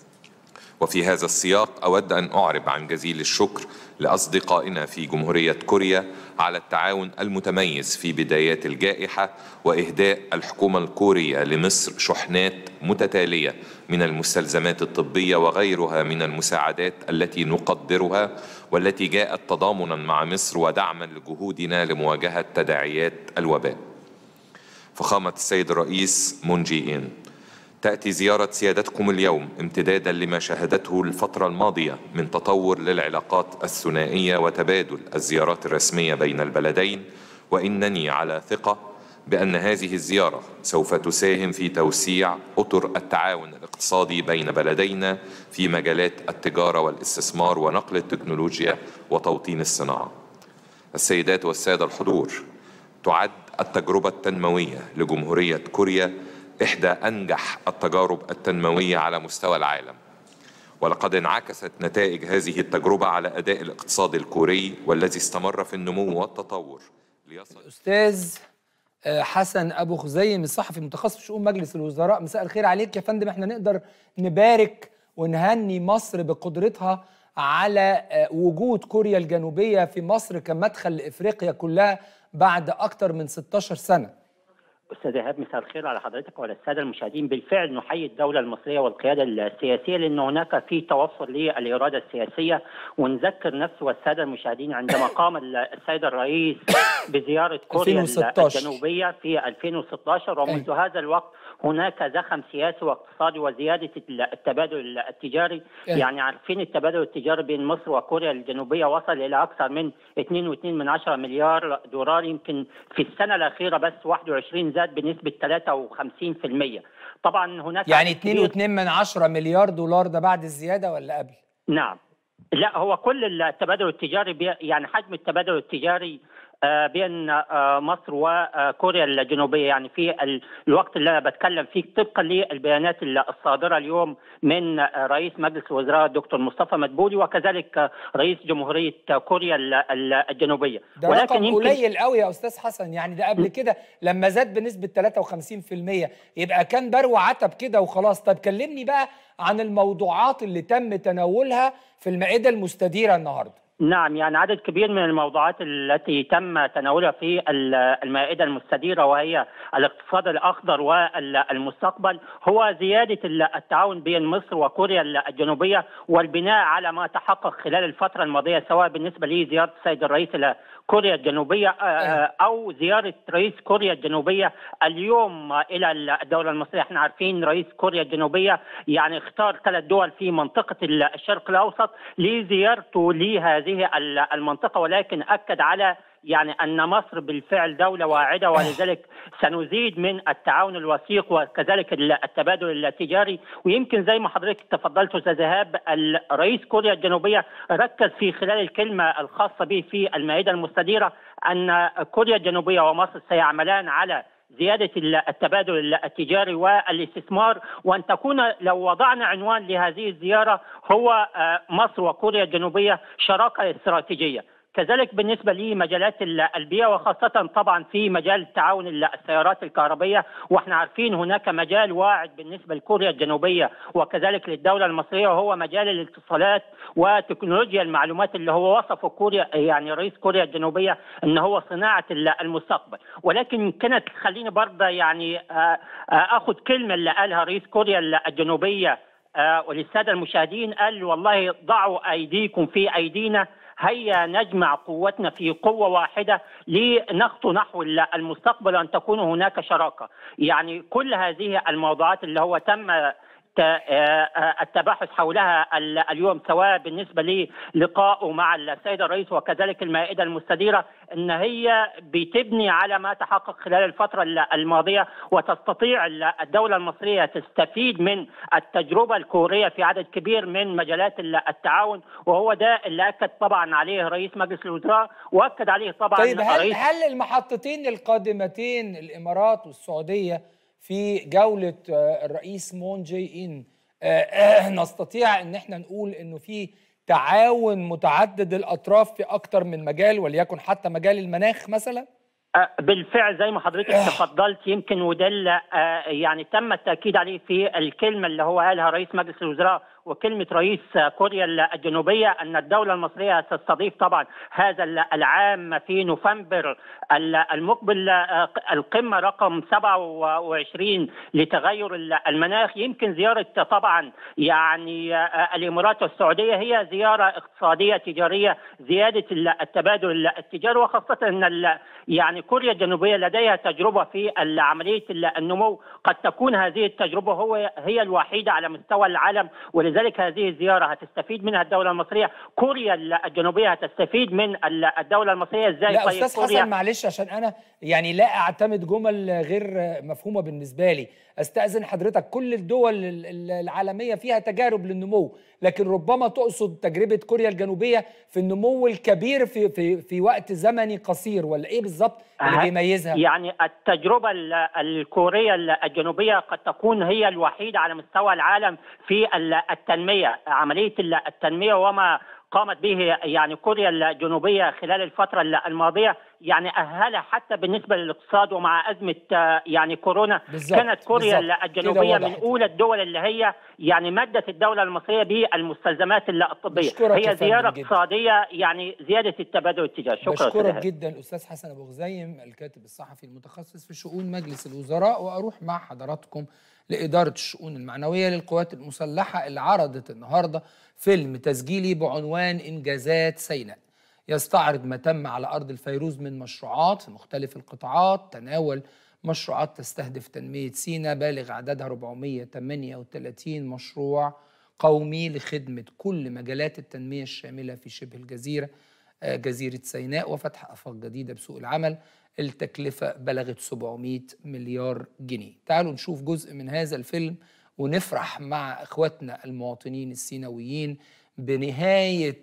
وفي هذا السياق أود أن أعرب عن جزيل الشكر لأصدقائنا في جمهورية كوريا على التعاون المتميز في بدايات الجائحة وإهداء الحكومة الكورية لمصر شحنات متتالية من المستلزمات الطبية وغيرها من المساعدات التي نقدرها والتي جاءت تضامنا مع مصر ودعما لجهودنا لمواجهة تداعيات الوباء فخامة السيد الرئيس مون جي إن تأتي زيارة سيادتكم اليوم امتدادا لما شهدته الفترة الماضية من تطور للعلاقات الثنائية وتبادل الزيارات الرسمية بين البلدين وإنني على ثقة بأن هذه الزيارة سوف تساهم في توسيع أطر التعاون الاقتصادي بين بلدينا في مجالات التجارة والاستثمار ونقل التكنولوجيا وتوطين الصناعة السيدات والسادة الحضور تعد التجربة التنموية لجمهورية كوريا إحدى أنجح التجارب التنموية على مستوى العالم ولقد انعكست نتائج هذه التجربة على أداء الاقتصاد الكوري والذي استمر في النمو والتطور ليصل الأستاذ حسن أبو خزيم الصحفي المتخصص في شؤون مجلس الوزراء مساء الخير عليك يا فندم احنا نقدر نبارك ونهني مصر بقدرتها على وجود كوريا الجنوبية في مصر كمدخل لإفريقيا كلها بعد أكثر من 16 سنة استاذ ايهاب مساء الخير على حضرتك وعلى الساده المشاهدين بالفعل نحيي الدوله المصريه والقياده السياسيه لان هناك في توفر للاراده السياسيه ونذكر نفس والساده المشاهدين عندما قام السيد الرئيس بزياره كوريا 2016. الجنوبيه في 2016 ومنذ هذا الوقت هناك زخم سياسي واقتصادي وزياده التبادل التجاري إيه. يعني عارفين التبادل التجاري بين مصر وكوريا الجنوبيه وصل الى اكثر من 2.2 من عشرة مليار دولار يمكن في السنه الاخيره بس 21 زاد بنسبه 53% طبعا هناك يعني عدد كبير- 2.2 من 10 مليار دولار ده بعد الزيادة ولا قبل؟ نعم لا هو كل التبادل التجاري بي يعني حجم التبادل التجاري آه، بين آه، مصر وكوريا الجنوبيه يعني في ال- الوقت اللي انا بتكلم فيه طبقا للبيانات الصادره اليوم من آه، رئيس مجلس الوزراء الدكتور مصطفى مدبولي وكذلك آه، رئيس جمهوريه كوريا ال- ال- الجنوبيه ده رقم قليل قوي يا استاذ حسن يعني ده قبل كده لما زاد بنسبه 53% يبقى كان برو عتب كده وخلاص طب كلمني بقى عن الموضوعات اللي تم تناولها في المائده المستديره النهارده نعم يعني عدد كبير من الموضوعات التي تم تناولها في المائدة المستديرة وهي الاقتصاد الأخضر والمستقبل هو زيادة التعاون بين مصر وكوريا الجنوبية والبناء على ما تحقق خلال الفترة الماضية سواء بالنسبة لزيارة السيد الرئيس إلى كوريا الجنوبية أو زيارة رئيس كوريا الجنوبية اليوم إلى الدولة المصرية احنا عارفين رئيس كوريا الجنوبية يعني اختار ثلاث دول في منطقة الشرق الأوسط لزيارته لهذه المنطقة ولكن أكد على يعني أن مصر بالفعل دولة واعدة ولذلك سنزيد من التعاون الوثيق وكذلك التبادل التجاري ويمكن زي ما حضرتك تفضلت أستاذ إيهاب الرئيس كوريا الجنوبية ركز في خلال الكلمة الخاصة به في المائدة المستديرة أن كوريا الجنوبية ومصر سيعملان على زيادة التبادل التجاري والاستثمار وأن تكون لو وضعنا عنوان لهذه الزيارة هو مصر وكوريا الجنوبية شراكة استراتيجية كذلك بالنسبه لمجالات البيئه وخاصه طبعا في مجال تعاون السيارات الكهربيه واحنا عارفين هناك مجال واعد بالنسبه لكوريا الجنوبيه وكذلك للدوله المصريه وهو مجال الاتصالات وتكنولوجيا المعلومات اللي هو وصفه كوريا يعني رئيس كوريا الجنوبيه ان هو صناعه المستقبل ولكن كانت خليني برضه يعني اخذ كلمه اللي قالها رئيس كوريا الجنوبيه وللساده المشاهدين قال والله ضعوا ايديكم في ايدينا هيا نجمع قوتنا في قوة واحدة لنخطو نحو المستقبل وأن تكون هناك شراكة يعني كل هذه الموضوعات اللي هو تم التباحث حولها اليوم سواء بالنسبه للقائه مع السيد الرئيس وكذلك المائده المستديره ان هي بتبني على ما تحقق خلال الفتره الماضيه وتستطيع الدوله المصريه تستفيد من التجربه الكوريه في عدد كبير من مجالات التعاون وهو ده اللي اكد طبعا عليه رئيس مجلس الوزراء واكد عليه طبعا طيب هل رئيس هل المحطتين القادمتين الامارات والسعوديه في جولة الرئيس مون جي إن نستطيع أن احنا نقول أنه في تعاون متعدد الأطراف في أكثر من مجال وليكن حتى مجال المناخ مثلا؟ بالفعل زي ما حضرتك تفضلت يمكن وده يعني تم التاكيد عليه في الكلمه اللي هو قالها رئيس مجلس الوزراء وكلمه رئيس كوريا الجنوبيه ان الدوله المصريه ستستضيف طبعا هذا العام في نوفمبر المقبل القمه رقم 27 لتغير المناخ يمكن زياره طبعا يعني الامارات والسعوديه هي زياره اقتصاديه تجاريه زياده التبادل التجاري وخاصه ان يعني كوريا الجنوبيه لديها تجربه في عمليه النمو قد تكون هذه التجربه هو هي الوحيده على مستوى العالم ولذلك هذه الزياره هتستفيد منها الدوله المصريه كوريا الجنوبيه هتستفيد من الدوله المصريه ازاي لا طيب استاذ حسن معلش عشان انا يعني لا اعتمد جمل غير مفهومه بالنسبه لي استاذن حضرتك كل الدول العالميه فيها تجارب للنمو لكن ربما تقصد تجربه كوريا الجنوبيه في النمو الكبير في في في وقت زمني قصير ولا ايه بالظبط اللي بيميزها يعني التجربه الكوريه الجنوبيه قد تكون هي الوحيده على مستوى العالم في التنميه عمليه التنميه وما قامت به يعني كوريا الجنوبيه خلال الفتره الماضيه يعني اهلها حتى بالنسبه للاقتصاد ومع ازمه يعني كورونا بالزبط. كانت كوريا بالزبط. الجنوبيه من اولى الدول اللي هي يعني مدت الدوله المصريه بالمستلزمات الطبيه هي زياره اقتصاديه يعني زياده التبادل التجاري شكرا بشكرك جدا الاستاذ حسن ابو غزيم الكاتب الصحفي المتخصص في شؤون مجلس الوزراء واروح مع حضراتكم لإدارة الشؤون المعنوية للقوات المسلحة اللي عرضت النهاردة فيلم تسجيلي بعنوان إنجازات سيناء يستعرض ما تم على أرض الفيروز من مشروعات في مختلف القطاعات تناول مشروعات تستهدف تنمية سيناء بالغ عددها 438 مشروع قومي لخدمة كل مجالات التنمية الشاملة في شبه الجزيرة جزيرة سيناء وفتح آفاق جديدة بسوق العمل التكلفة بلغت 700 مليار جنيه تعالوا نشوف جزء من هذا الفيلم ونفرح مع اخواتنا المواطنين السيناويين بنهاية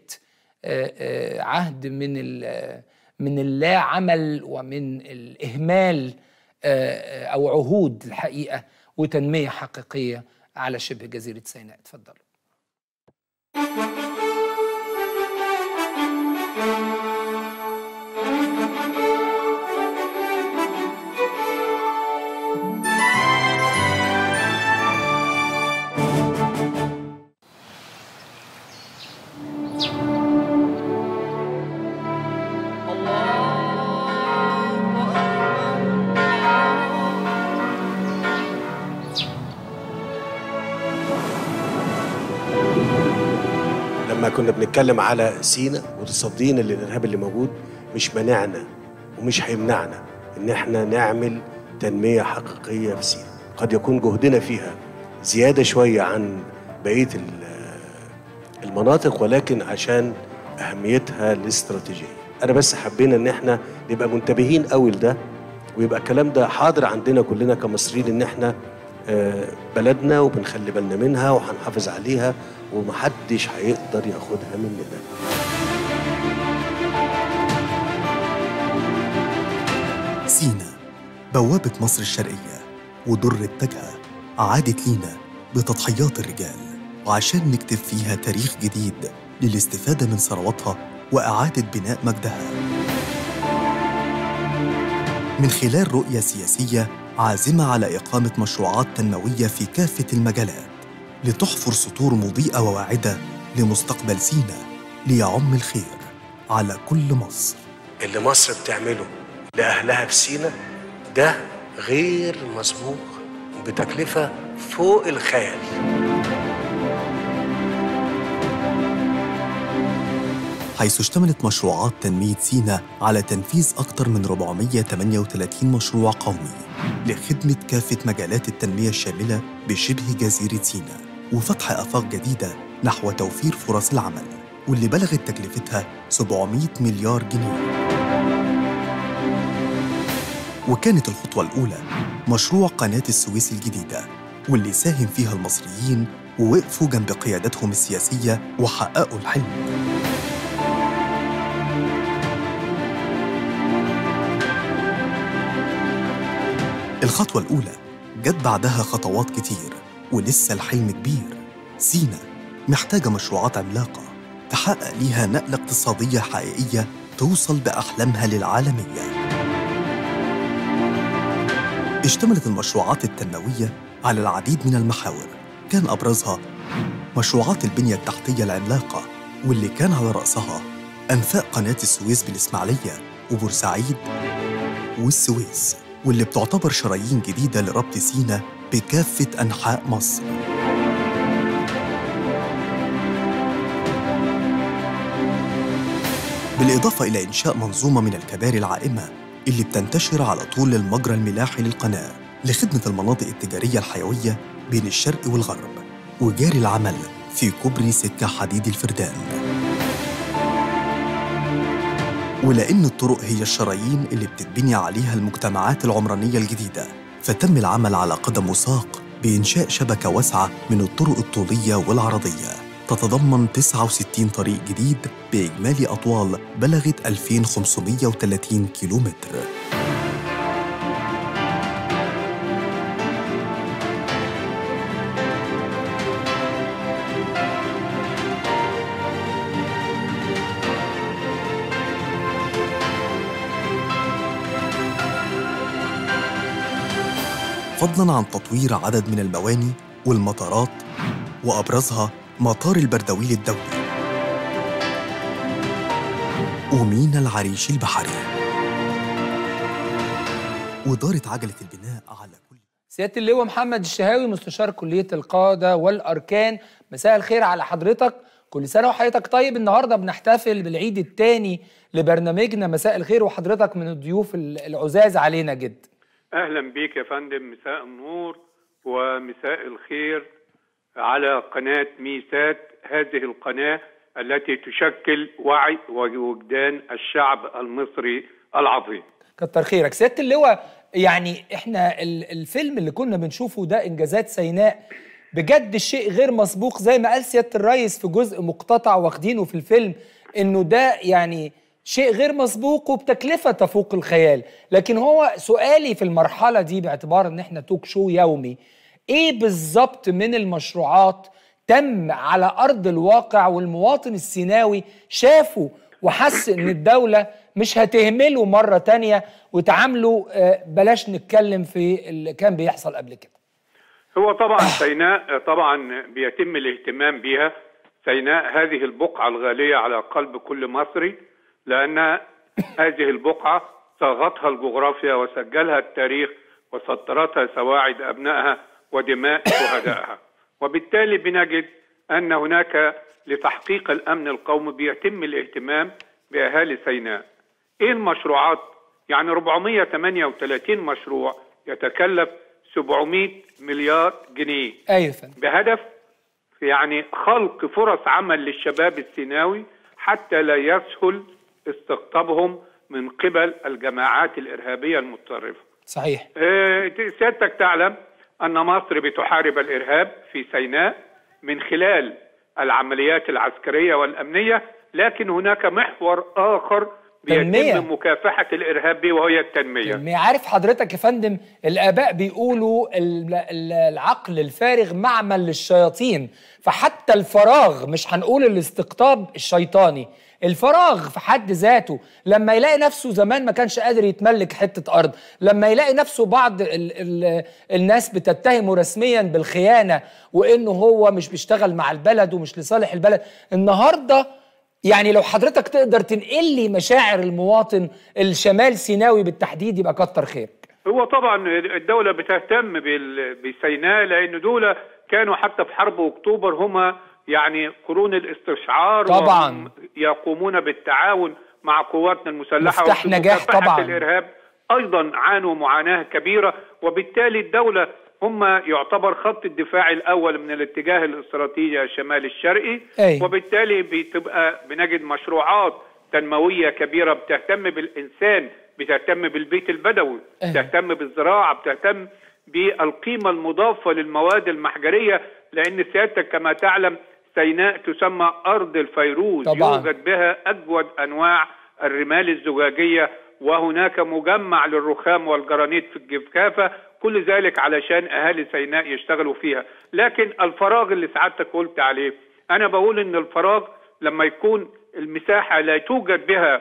عهد من من اللا عمل ومن الإهمال أو عهود الحقيقة وتنمية حقيقية على شبه جزيرة سيناء اتفضلوا كنا بنتكلم على سينا وتصدينا للارهاب اللي موجود مش مانعنا ومش هيمنعنا ان احنا نعمل تنميه حقيقيه في سينا قد يكون جهدنا فيها زياده شويه عن بقيه ال- المناطق ولكن عشان اهميتها الاستراتيجيه انا بس حبينا ان احنا نبقى منتبهين قوي لده ويبقى الكلام ده حاضر عندنا كلنا كمصريين ان احنا آه، بلدنا وبنخلي بالنا منها وهنحافظ عليها ومحدش هيقدر ياخدها مننا سينا بوابة مصر الشرقية ودر التاجها عادت لينا بتضحيات الرجال وعشان نكتب فيها تاريخ جديد للاستفادة من ثرواتها وإعادة بناء مجدها من خلال رؤية سياسية عازمة على إقامة مشروعات تنموية في كافة المجالات لتحفر سطور مضيئة وواعدة لمستقبل سينا ليعم الخير على كل مصر اللي مصر بتعمله لاهلها في سينا ده غير مسبوق بتكلفه فوق الخيال حيث اشتملت مشروعات تنمية سينا على تنفيذ أكثر من 438 مشروع قومي لخدمة كافة مجالات التنمية الشاملة بشبه جزيرة سينا وفتح آفاق جديدة نحو توفير فرص العمل واللي بلغت تكلفتها 700 مليار جنيه وكانت الخطوة الأولى مشروع قناة السويس الجديدة واللي ساهم فيها المصريين ووقفوا جنب قيادتهم السياسية وحققوا الحلم الخطوة الأولى جت بعدها خطوات كتير ولسه الحلم كبير سينا محتاجة مشروعات عملاقة تحقق ليها نقلة اقتصادية حقيقية توصل بأحلامها للعالمية اشتملت المشروعات التنموية على العديد من المحاور كان أبرزها مشروعات البنية التحتية العملاقة واللي كان على رأسها أنفاق قناة السويس بالإسماعيلية وبورسعيد والسويس واللي بتعتبر شرايين جديدة لربط سينا بكافة أنحاء مصر بالإضافة إلى إنشاء منظومة من الكباري العائمة اللي بتنتشر على طول المجرى الملاحي للقناة لخدمة المناطق التجارية الحيوية بين الشرق والغرب وجاري العمل في كوبري سكة حديد الفردان ولأن الطرق هي الشرايين اللي بتتبني عليها المجتمعات العمرانية الجديدة فتم العمل على قدم وساق بإنشاء شبكة واسعة من الطرق الطولية والعرضية تتضمن 69 طريق جديد بإجمالي أطوال بلغت 2530 كيلومتر فضلاً عن تطوير عدد من المواني والمطارات وأبرزها مطار البردويل الدولي ومينا العريش البحري ودارت عجلة البناء على كل سيادة اللواء محمد الشهاوي مستشار كلية القادة والأركان مساء الخير على حضرتك كل سنة وحضرتك طيب النهاردة بنحتفل بالعيد الثاني لبرنامجنا مساء الخير وحضرتك من الضيوف العزاز علينا جدا اهلا بيك يا فندم مساء النور ومساء الخير على قناه ميسات هذه القناه التي تشكل وعي ووجدان الشعب المصري العظيم كتر خيرك سيادة اللواء يعني احنا ال- الفيلم اللي كنا بنشوفه ده انجازات سيناء بجد الشيء غير مسبوق زي ما قال سيادة الرئيس في جزء مقتطع واخدينه في الفيلم انه ده يعني شيء غير مسبوق وبتكلفة تفوق الخيال لكن هو سؤالي في المرحلة دي باعتبار ان احنا توك شو يومي ايه بالظبط من المشروعات تم على ارض الواقع والمواطن السيناوي شافه وحس ان الدولة مش هتهمله مرة تانية وتعامله آه، بلاش نتكلم في اللي كان بيحصل قبل كده هو طبعا سيناء طبعا بيتم الاهتمام بها سيناء هذه البقعة الغالية على قلب كل مصري لأن هذه البقعة صاغتها الجغرافيا وسجلها التاريخ وسطرتها سواعد أبنائها ودماء شهدائها وبالتالي بنجد أن هناك لتحقيق الامن القومي بيتم الاهتمام باهالي سيناء. ايه المشروعات؟ يعني 438 مشروع يتكلف 700 مليار جنيه ايوه فندم بهدف يعني خلق فرص عمل للشباب السيناوي حتى لا يسهل استقطابهم من قبل الجماعات الارهابيه المتطرفه. صحيح آه، سيادتك تعلم ان مصر بتحارب الارهاب في سيناء من خلال العمليات العسكريه والامنيه لكن هناك محور اخر تنمية. بيتم مكافحه الارهاب به وهي التنميه. تنمية عارف حضرتك يا فندم الآباء بيقولوا ال- ال- العقل الفارغ معمل للشياطين فحتى الفراغ مش هنقول الاستقطاب الشيطاني الفراغ في حد ذاته لما يلاقي نفسه زمان ما كانش قادر يتملك حتة أرض لما يلاقي نفسه بعض ال ال الناس بتتهمه رسميا بالخيانة وإنه هو مش بيشتغل مع البلد ومش لصالح البلد النهاردة يعني لو حضرتك تقدر تنقل لي مشاعر المواطن الشمال سيناوي بالتحديد يبقى كتر خيرك هو طبعا الدولة بتهتم بال- بسيناء لأن دول كانوا حتى في حرب أكتوبر هما يعني قرون الاستشعار طبعاً. وهم يقومون بالتعاون مع قواتنا المسلحة مفتاح وفي نجاح مكافحة طبعاً. الإرهاب أيضا عانوا معاناة كبيرة وبالتالي الدولة هم يعتبر خط الدفاع الأول من الاتجاه الاستراتيجي الشمال الشرقي أي. وبالتالي بتبقى بنجد مشروعات تنموية كبيرة بتهتم بالإنسان بتهتم بالبيت البدوي أي. بتهتم بالزراعة بتهتم بالقيمة المضافة للمواد المحجرية لأن سيادتك كما تعلم سيناء تسمى أرض الفيروز طبعاً. يوجد بها أجود أنواع الرمال الزجاجية وهناك مجمع للرخام والجرانيت في الجفكافة كل ذلك علشان أهالي سيناء يشتغلوا فيها لكن الفراغ اللي سعادتك قلت عليه أنا بقول إن الفراغ لما يكون المساحة لا توجد بها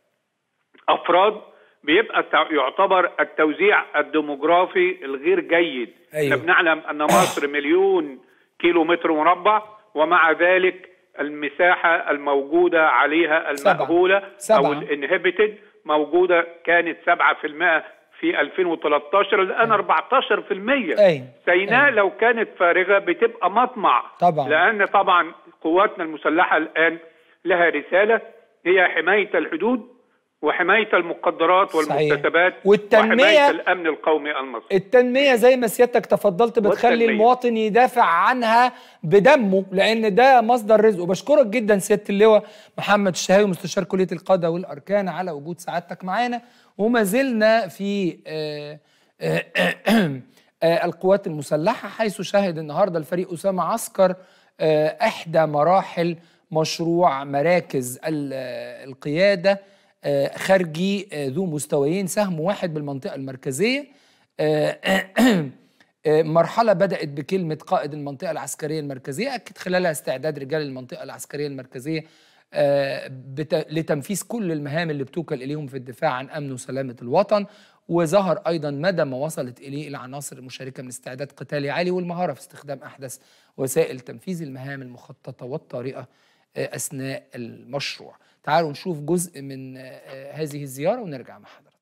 افراد بيبقى التع- يعتبر التوزيع الديموغرافي الغير جيد أيوه. احنا بنعلم ان مصر مليون كيلو متر مربع ومع ذلك المساحة الموجودة عليها سبعة. المأهولة سبعة. أو الانهبتد موجودة كانت 7% في 2013 الآن 14% أي. سيناء لو كانت فارغة بتبقى مطمع طبعاً. لأن طبعا قواتنا المسلحة الآن لها رسالة هي حماية الحدود وحماية المقدرات صحيح. والمكتسبات والتنمية- وحماية الأمن القومي المصري التنمية زي ما سيادتك تفضلت بتخلي والتنمية. المواطن يدافع عنها بدمه لأن ده مصدر رزقه بشكرك جدا سيادة اللواء محمد الشهاوي مستشار كلية القادة والأركان على وجود سعادتك معانا وما زلنا في آه، آه، آه، القوات المسلحة حيث شهد النهاردة الفريق أسامة عسكر آه، إحدى مراحل مشروع مراكز ال- آه، القيادة آه، خارجي آه، ذو مستويين سهم واحد بالمنطقة المركزية آه، آه، مرحلة بدأت بكلمة قائد المنطقة العسكرية المركزية أكد خلالها استعداد رجال المنطقة العسكرية المركزية آه، بت- لتنفيذ كل المهام اللي بتوكل إليهم في الدفاع عن أمن وسلامة الوطن وظهر أيضا مدى ما وصلت إليه العناصر المشاركة من استعداد قتالي عالي والمهارة في استخدام أحدث وسائل تنفيذ المهام المخططة والطارئة آه، أثناء المشروع تعالوا نشوف جزء من آه، آه، هذه الزيارة ونرجع مع حضرتك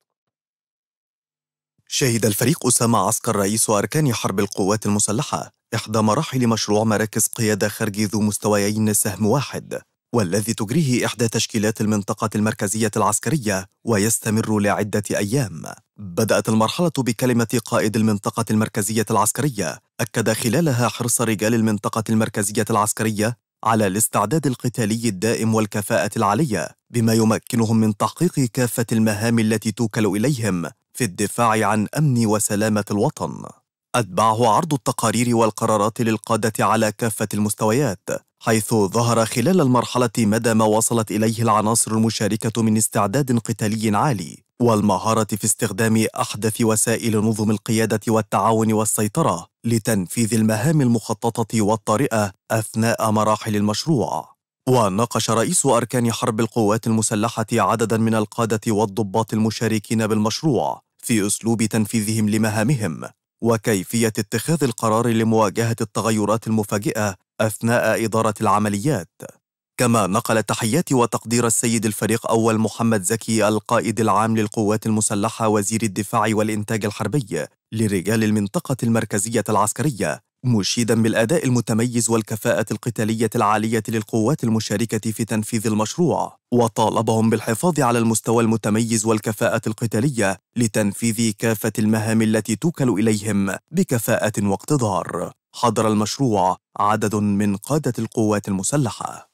شهد الفريق أسامة عسكر رئيس أركان حرب القوات المسلحة إحدى مراحل مشروع مراكز قيادة خارجي ذو مستويين سهم واحد والذي تجريه إحدى تشكيلات المنطقة المركزية العسكرية ويستمر لعدة أيام بدأت المرحلة بكلمة قائد المنطقة المركزية العسكرية أكد خلالها حرص رجال المنطقة المركزية العسكرية على الاستعداد القتالي الدائم والكفاءة العالية بما يمكنهم من تحقيق كافة المهام التي توكل إليهم في الدفاع عن أمن وسلامة الوطن أتبعه عرض التقارير والقرارات للقادة على كافة المستويات حيث ظهر خلال المرحلة مدى ما وصلت إليه العناصر المشاركة من استعداد قتالي عالي والمهارة في استخدام أحدث وسائل نظم القيادة والتعاون والسيطرة لتنفيذ المهام المخططة والطارئة أثناء مراحل المشروع وناقش رئيس أركان حرب القوات المسلحة عددا من القادة والضباط المشاركين بالمشروع في أسلوب تنفيذهم لمهامهم وكيفية اتخاذ القرار لمواجهة التغيرات المفاجئة أثناء إدارة العمليات كما نقل تحيات وتقدير السيد الفريق أول محمد زكي القائد العام للقوات المسلحة وزير الدفاع والإنتاج الحربي لرجال المنطقة المركزية العسكرية مشيدا بالأداء المتميز والكفاءة القتالية العالية للقوات المشاركة في تنفيذ المشروع وطالبهم بالحفاظ على المستوى المتميز والكفاءة القتالية لتنفيذ كافة المهام التي توكل إليهم بكفاءة واقتدار حضر المشروع عدد من قادة القوات المسلحة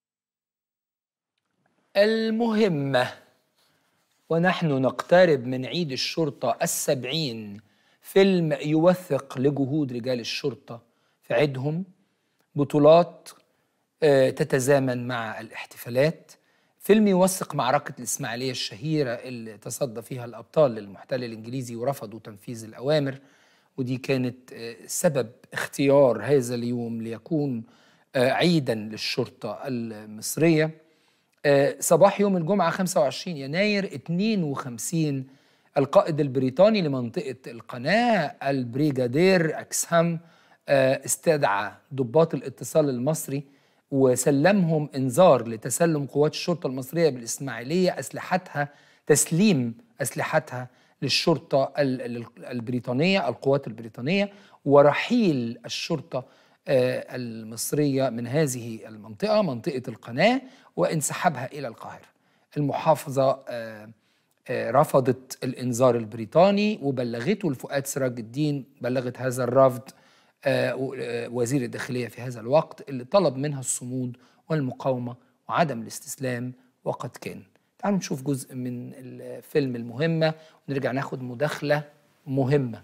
المهمة ونحن نقترب من عيد الشرطة السبعين فيلم يوثق لجهود رجال الشرطة في عيدهم بطولات آه، تتزامن مع الاحتفالات فيلم يوثق معركة الإسماعيلية الشهيرة اللي تصدى فيها الأبطال للمحتل الإنجليزي ورفضوا تنفيذ الأوامر ودي كانت آه، سبب اختيار هذا اليوم ليكون آه، عيدا للشرطة المصرية آه، صباح يوم الجمعة 25 يناير 52 القائد البريطاني لمنطقة القناة البريغادير أكسهام آه، استدعى ضباط الاتصال المصري وسلمهم انذار لتسلم قوات الشرطة المصرية بالإسماعيلية أسلحتها تسليم أسلحتها للشرطة ال- ال- البريطانية القوات البريطانية ورحيل الشرطة آه، المصرية من هذه المنطقة منطقة القناة وانسحابها إلى القاهرة المحافظة آه، آه، رفضت الإنذار البريطاني وبلغته لفؤاد سراج الدين بلغت هذا الرفض آه، و- آه، وزير الداخلية في هذا الوقت اللي طلب منها الصمود والمقاومة وعدم الاستسلام وقد كان تعالوا نشوف جزء من الفيلم المهمة ونرجع ناخد مداخلة مهمة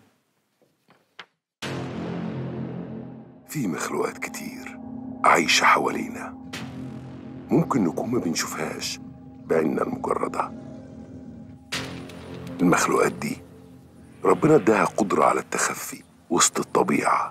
في مخلوقات كتير عايشة حوالينا ممكن نكون ما بنشوفهاش بعيننا المجردة المخلوقات دي ربنا اداها قدرة على التخفي وسط الطبيعة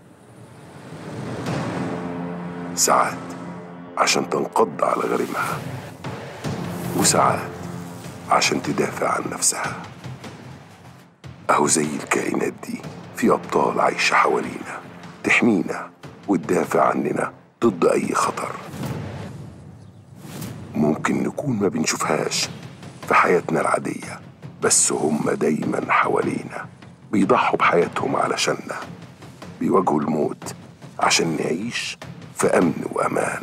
ساعات عشان تنقض على غريمها وساعات عشان تدافع عن نفسها أهو زي الكائنات دي في أبطال عايشة حوالينا تحمينا وتدافع عننا ضد أي خطر ممكن نكون ما بنشوفهاش في حياتنا العادية بس هم دايما حوالينا بيضحوا بحياتهم علشاننا بيواجهوا الموت عشان نعيش في أمن وأمان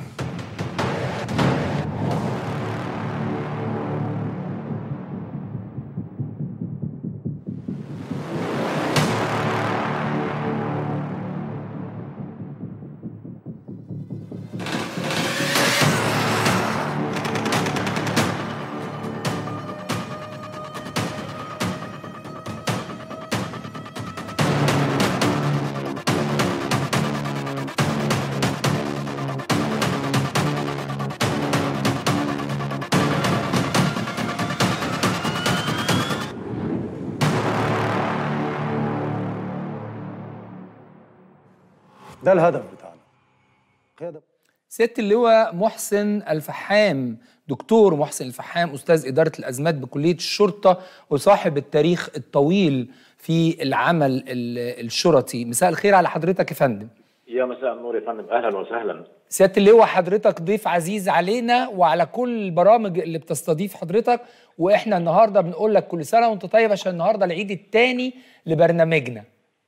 ده الهدف بتاعنا قيادة سيادة اللواء محسن الفحام دكتور محسن الفحام أستاذ إدارة الأزمات بكلية الشرطة وصاحب التاريخ الطويل في العمل ال- الشرطي مساء الخير على حضرتك يا فندم يا مساء النور يا فندم اهلا وسهلا سيادة اللواء حضرتك ضيف عزيز علينا وعلى كل البرامج اللي بتستضيف حضرتك واحنا النهارده بنقول لك كل سنه وانت طيب عشان النهارده العيد الثاني لبرنامجنا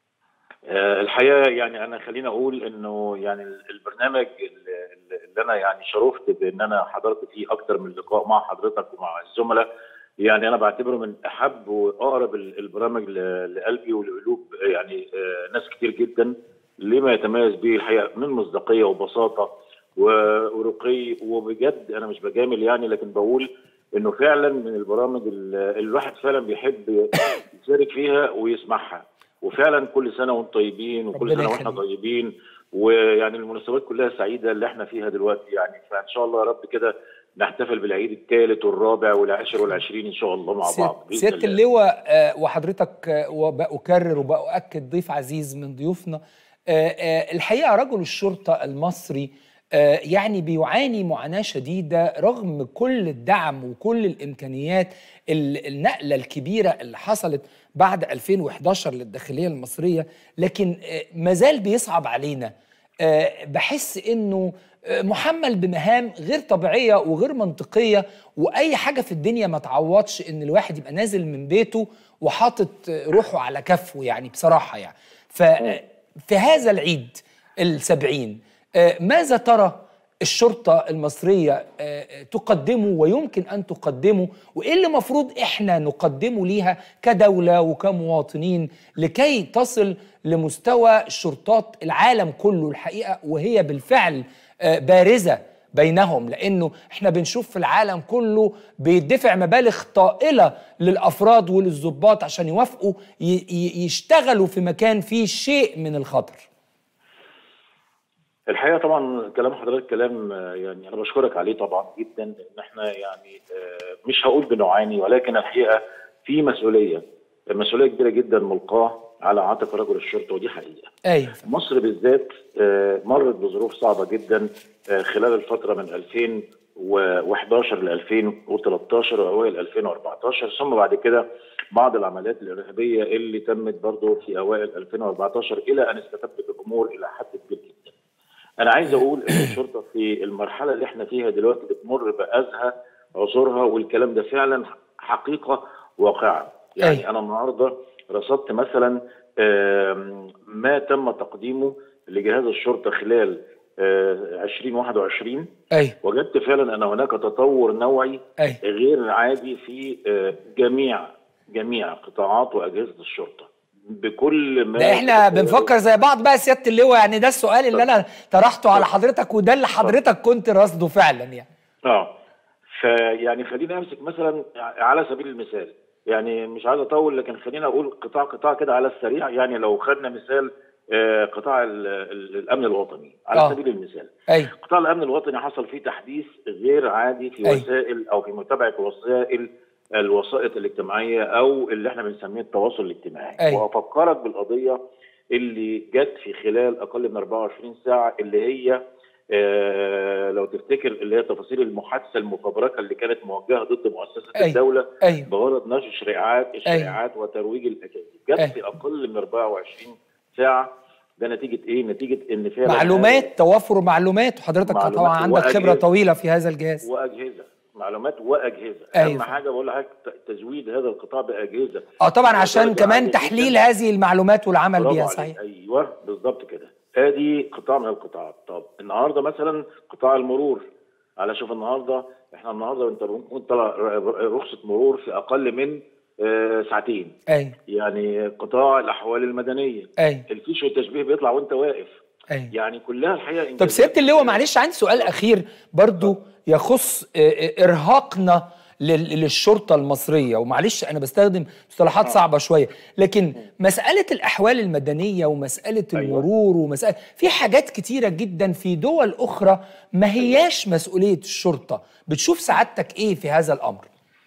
آه، الحقيقه يعني انا خليني اقول انه يعني ال- البرنامج اللي اللي انا يعني شرفت بان انا حضرت فيه اكتر من لقاء مع حضرتك ومع الزملاء يعني انا بعتبره من احب واقرب ال- البرامج ل- لقلبي ولقلوب يعني آه، ناس كتير جدا لما يتميز به الحقيقه من مصداقيه وبساطه و- ورقي وبجد انا مش بجامل يعني لكن بقول انه فعلا من البرامج اللي الواحد فعلا بيحب يشارك فيها ويسمعها وفعلا كل سنه وانتم طيبين وكل ربنا سنه واحنا يخليك. طيبين ويعني المناسبات كلها سعيده اللي احنا فيها دلوقتي يعني فان شاء الله يا رب كده نحتفل بالعيد الثالث والرابع والعاشر والعشرين ان شاء الله مع بعض بإذن سيادة الله. اللواء آه، وحضرتك آه، وبأكرر وبأؤكد ضيف عزيز من ضيوفنا آه، آه، الحقيقة رجل الشرطة المصري آه، يعني بيعاني معاناة شديدة رغم كل الدعم وكل الإمكانيات ال- النقلة الكبيرة اللي حصلت بعد 2011 للداخلية المصرية لكن آه، مازال بيصعب علينا آه، بحس انه آه، محمل بمهام غير طبيعيه وغير منطقيه واي حاجه في الدنيا ما تعوضش ان الواحد يبقى نازل من بيته وحاطط آه، روحه على كفه يعني بصراحه يعني ف في هذا العيد السبعين آه، ماذا ترى الشرطة المصرية آه، تقدمه ويمكن أن تقدمه وإيه اللي مفروض إحنا نقدمه ليها كدولة وكمواطنين لكي تصل لمستوى شرطات العالم كله الحقيقة وهي بالفعل آه، بارزة بينهم لانه احنا بنشوف في العالم كله بيدفع مبالغ طائله للافراد وللضباط عشان يوافقوا ي- ي- يشتغلوا في مكان فيه شيء من الخطر الحقيقه طبعا كلام حضرتك كلام آه، يعني انا بشكرك عليه طبعا جدا ان احنا يعني آه، مش هقول بنعاني ولكن الحقيقه في مسؤوليه مسؤوليه كبيره جدا ملقاه على عاتق رجل الشرطه ودي حقيقه ايوه مصر بالذات آه، مرت بظروف صعبه جدا آه، خلال الفتره من 2011 ل 2013 واوائل 2014 ثم بعد كده بعض العمليات الارهابيه اللي تمت برضه في اوائل 2014 الى ان استتبت الامور الى حد كبير جدا. انا عايز اقول ان الشرطه في المرحله اللي احنا فيها دلوقتي بتمر بازهى عصورها والكلام ده فعلا حقيقه واقعه. يعني أي. انا النهارده رصدت مثلا آم، ما تم تقديمه لجهاز الشرطه خلال آه، 2021 ايوه وجدت فعلا ان هناك تطور نوعي أي. غير عادي في آه، جميع جميع قطاعات واجهزه الشرطه بكل ما ده احنا تتخيله. بنفكر زي بعض بقى يا سياده اللواء يعني ده السؤال اللي انا طرحته على حضرتك وده اللي حضرتك كنت راصده فعلا يعني اه فيعني خليني امسك مثلا على سبيل المثال يعني مش عايز اطول لكن خلينا اقول قطاع قطاع كده على السريع يعني لو خدنا مثال آه، قطاع ال- ال- الامن الوطني على آه. سبيل المثال ايوه قطاع الامن الوطني حصل فيه تحديث غير عادي في أي. وسائل او في متابعه وسائل الوسائط الاجتماعيه او اللي احنا بنسميه التواصل الاجتماعي أي. وافكرك بالقضيه اللي جت في خلال اقل من 24 ساعه اللي هي آه لو تفتكر اللي هي تفاصيل المحادثه المفبركه اللي كانت موجهه ضد مؤسسه أي. الدوله أيوة. بغرض نشر شائعات الشائعات وترويج الاكاذيب جت أي. في اقل من 24 ساعه ده نتيجه ايه؟ نتيجه ان فعلا معلومات توافر معلومات وحضرتك معلومات طبعا عندك خبره وأجهزة. طويله في هذا الجهاز واجهزه معلومات واجهزه أيوة. اهم حاجه بقول لحضرتك ت- تزويد هذا القطاع باجهزه اه طبعا على عشان درجة عالية كمان جداً. تحليل هذه المعلومات والعمل برافو بيها عليك. صحيح ايوه بالظبط كده ادي قطاع من القطاعات طب النهارده مثلا قطاع المرور على شوف النهارده احنا النهارده انت ممكن طلع ر- رخصه مرور في اقل من آه، ساعتين ايوه يعني قطاع الاحوال المدنيه ايوه الفيش والتشبيه بيطلع وانت واقف ايوه يعني كلها الحقيقه طب إنجازات. سياده اللواء معلش عندي سؤال اخير برضو يخص آه، آه، ارهاقنا لل- للشرطه المصريه ومعلش انا بستخدم مصطلحات صعبه شويه لكن مساله الاحوال المدنيه ومساله المرور ومساله في حاجات كتيره جدا في دول اخرى ما هياش مسؤوليه الشرطه بتشوف سعادتك ايه في هذا الامر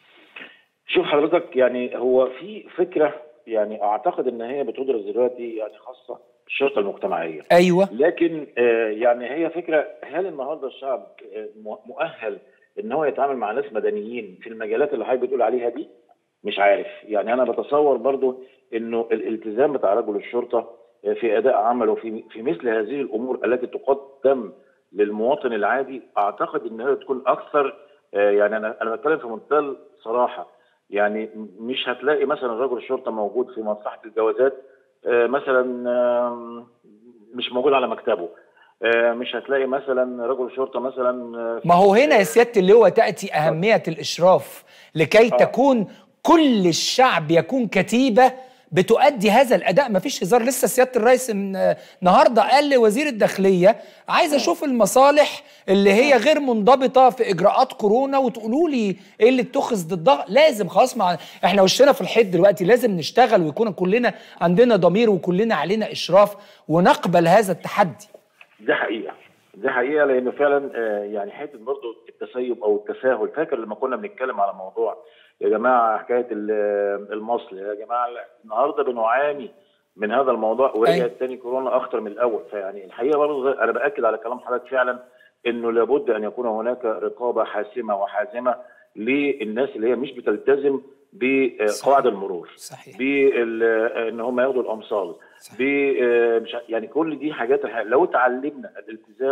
شوف حضرتك يعني هو في فكره يعني اعتقد ان هي بتدرس دلوقتي يعني خاصه بالشرطه المجتمعيه ايوه لكن آه، يعني هي فكره هل النهارده الشعب آه، مؤ- مؤهل ان هو يتعامل مع ناس مدنيين في المجالات اللي حضرتك بتقول عليها دي مش عارف يعني انا بتصور برضو انه الالتزام بتاع رجل الشرطه آه، في اداء عمله في في مثل هذه الامور التي تقدم للمواطن العادي اعتقد ان هي تكون اكثر آه، يعني انا انا بتكلم في منتهى الصراحه يعني مش هتلاقي مثلا رجل الشرطه موجود في مصلحه الجوازات آه، مثلا آم، مش موجود على مكتبه آه، مش هتلاقي مثلا رجل شرطه مثلا آه، ما هو هنا يا سياده اللواء تاتي اهميه الاشراف لكي تكون كل الشعب يكون كتيبه بتؤدي هذا الاداء ما فيش هزار لسه سياده الرئيس من آه، النهارده قال لوزير الداخليه عايز اشوف المصالح اللي هي غير منضبطه في اجراءات كورونا وتقولوا لي ايه اللي اتخذ ضدها لازم خلاص مع احنا وشنا في الحيط دلوقتي لازم نشتغل ويكون كلنا عندنا ضمير وكلنا علينا اشراف ونقبل هذا التحدي ده حقيقه ده حقيقه لان فعلا آه، يعني حته برضه التسيب او التساهل فاكر لما كنا بنتكلم على موضوع يا جماعه حكايه ال- المصل يا جماعه لا، النهارده بنعاني من هذا الموضوع ورجعت تاني كورونا اخطر من الاول فيعني الحقيقه برضه انا باكد على كلام حضرتك فعلا انه لابد ان يكون هناك رقابه حاسمه وحازمه للناس اللي هي مش بتلتزم بقواعد المرور صحيح بان هم ياخدوا الامصال ب- آه، مش ع- يعني كل دي حاجات الح- لو تعلمنا الالتزام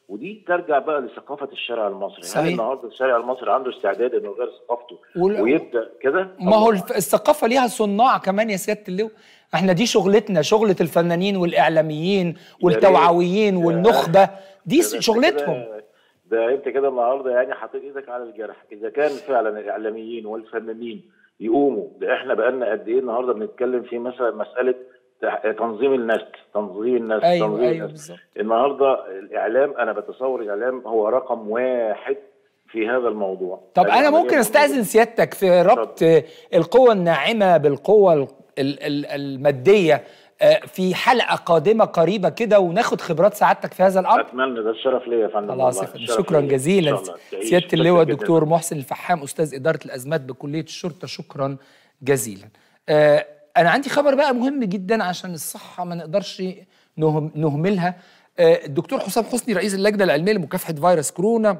ودي ترجع بقى لثقافه الشارع المصري صحيح. هل النهارده الشارع المصري عنده استعداد انه يغير ثقافته وال- ويبدا كده ما هو الف- الثقافه ليها صناع كمان يا سياده اللواء احنا دي شغلتنا شغله الفنانين والاعلاميين والتوعويين والنخبه دي ده أنت شغلتهم كده- ده انت كده النهارده يعني حاطط ايدك على الجرح اذا كان فعلا الاعلاميين والفنانين يقوموا ده احنا بقالنا قد ايه النهارده بنتكلم في مثلا مساله تح- تنظيم النسل تنظيم النسل ايوه تنظيم ايوه النسل. بالظبط النهارده الاعلام انا بتصور الاعلام هو رقم واحد في هذا الموضوع طب هذه انا عملية ممكن استاذن سيادتك في ربط القوة الناعمة بالقوة ال- ال- المادية آه، في حلقة قادمة قريبة كده وناخد خبرات سعادتك في هذا الامر اتمنى ده الشرف ليا يا فندم خلاص يا والله. فندم الشرف شكرا ليا. جزيلا إن شاء الله. تعيش. سياده شكراً اللواء جداً. الدكتور محسن الفحام استاذ اداره الازمات بكليه الشرطه شكرا جزيلا آه انا عندي خبر بقى مهم جدا عشان الصحه ما نقدرش نهم نهملها آه الدكتور حسام حسني رئيس اللجنه العلميه لمكافحه فيروس كورونا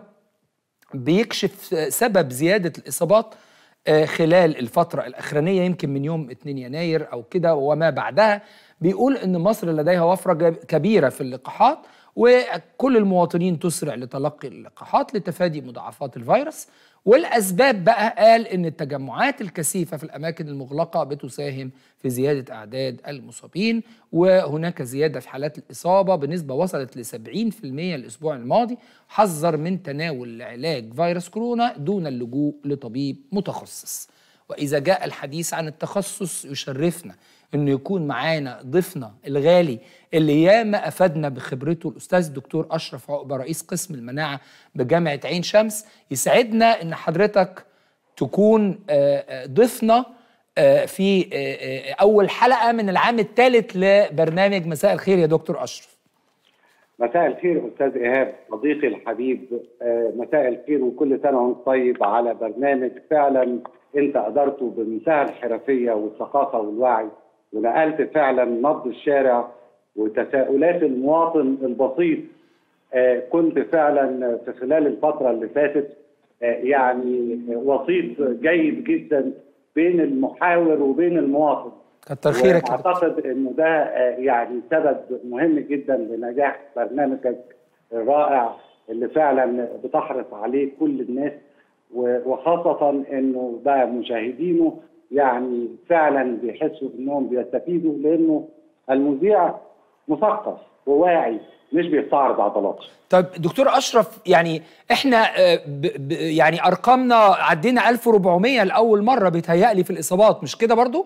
بيكشف سبب زياده الاصابات آه، خلال الفترة الأخرانية يمكن من يوم 2 يناير أو كده وما بعدها بيقول إن مصر لديها وفرة جب- كبيرة في اللقاحات وكل المواطنين تسرع لتلقي اللقاحات لتفادي مضاعفات الفيروس والأسباب بقى قال إن التجمعات الكثيفة في الأماكن المغلقة بتساهم في زيادة أعداد المصابين وهناك زيادة في حالات الإصابة بنسبة وصلت ل 70% الأسبوع الماضي حذر من تناول علاج فيروس كورونا دون اللجوء لطبيب متخصص وإذا جاء الحديث عن التخصص يشرفنا انه يكون معانا ضيفنا الغالي اللي ياما افادنا بخبرته الاستاذ الدكتور اشرف عقبه رئيس قسم المناعه بجامعه عين شمس يسعدنا ان حضرتك تكون آه، آه، ضيفنا آه، في آه، آه، اول حلقه من العام الثالث لبرنامج مساء الخير يا دكتور اشرف مساء الخير استاذ ايهاب صديقي الحبيب آه، مساء الخير وكل سنه وانت طيب على برنامج فعلا انت ادرته بمنتهى الحرفيه والثقافه والوعي ونقلت فعلا نبض الشارع وتساؤلات المواطن البسيط آه، كنت فعلا في خلال الفتره اللي فاتت آه، يعني وسيط جيد جدا بين المحاور وبين المواطن كتر خيرك يا دكتور. واعتقد انه ده آه، يعني سبب مهم جدا لنجاح برنامجك الرائع اللي فعلا بتحرص عليه كل الناس و- وخاصه انه بقى مشاهدينه يعني فعلا بيحسوا انهم بيستفيدوا لانه المذيع مثقف وواعي مش بيستعرض عضلاته طيب دكتور اشرف يعني احنا آه، ب ب يعني ارقامنا عدينا 1400 لاول مره بيتهيألي في الاصابات مش كده برضو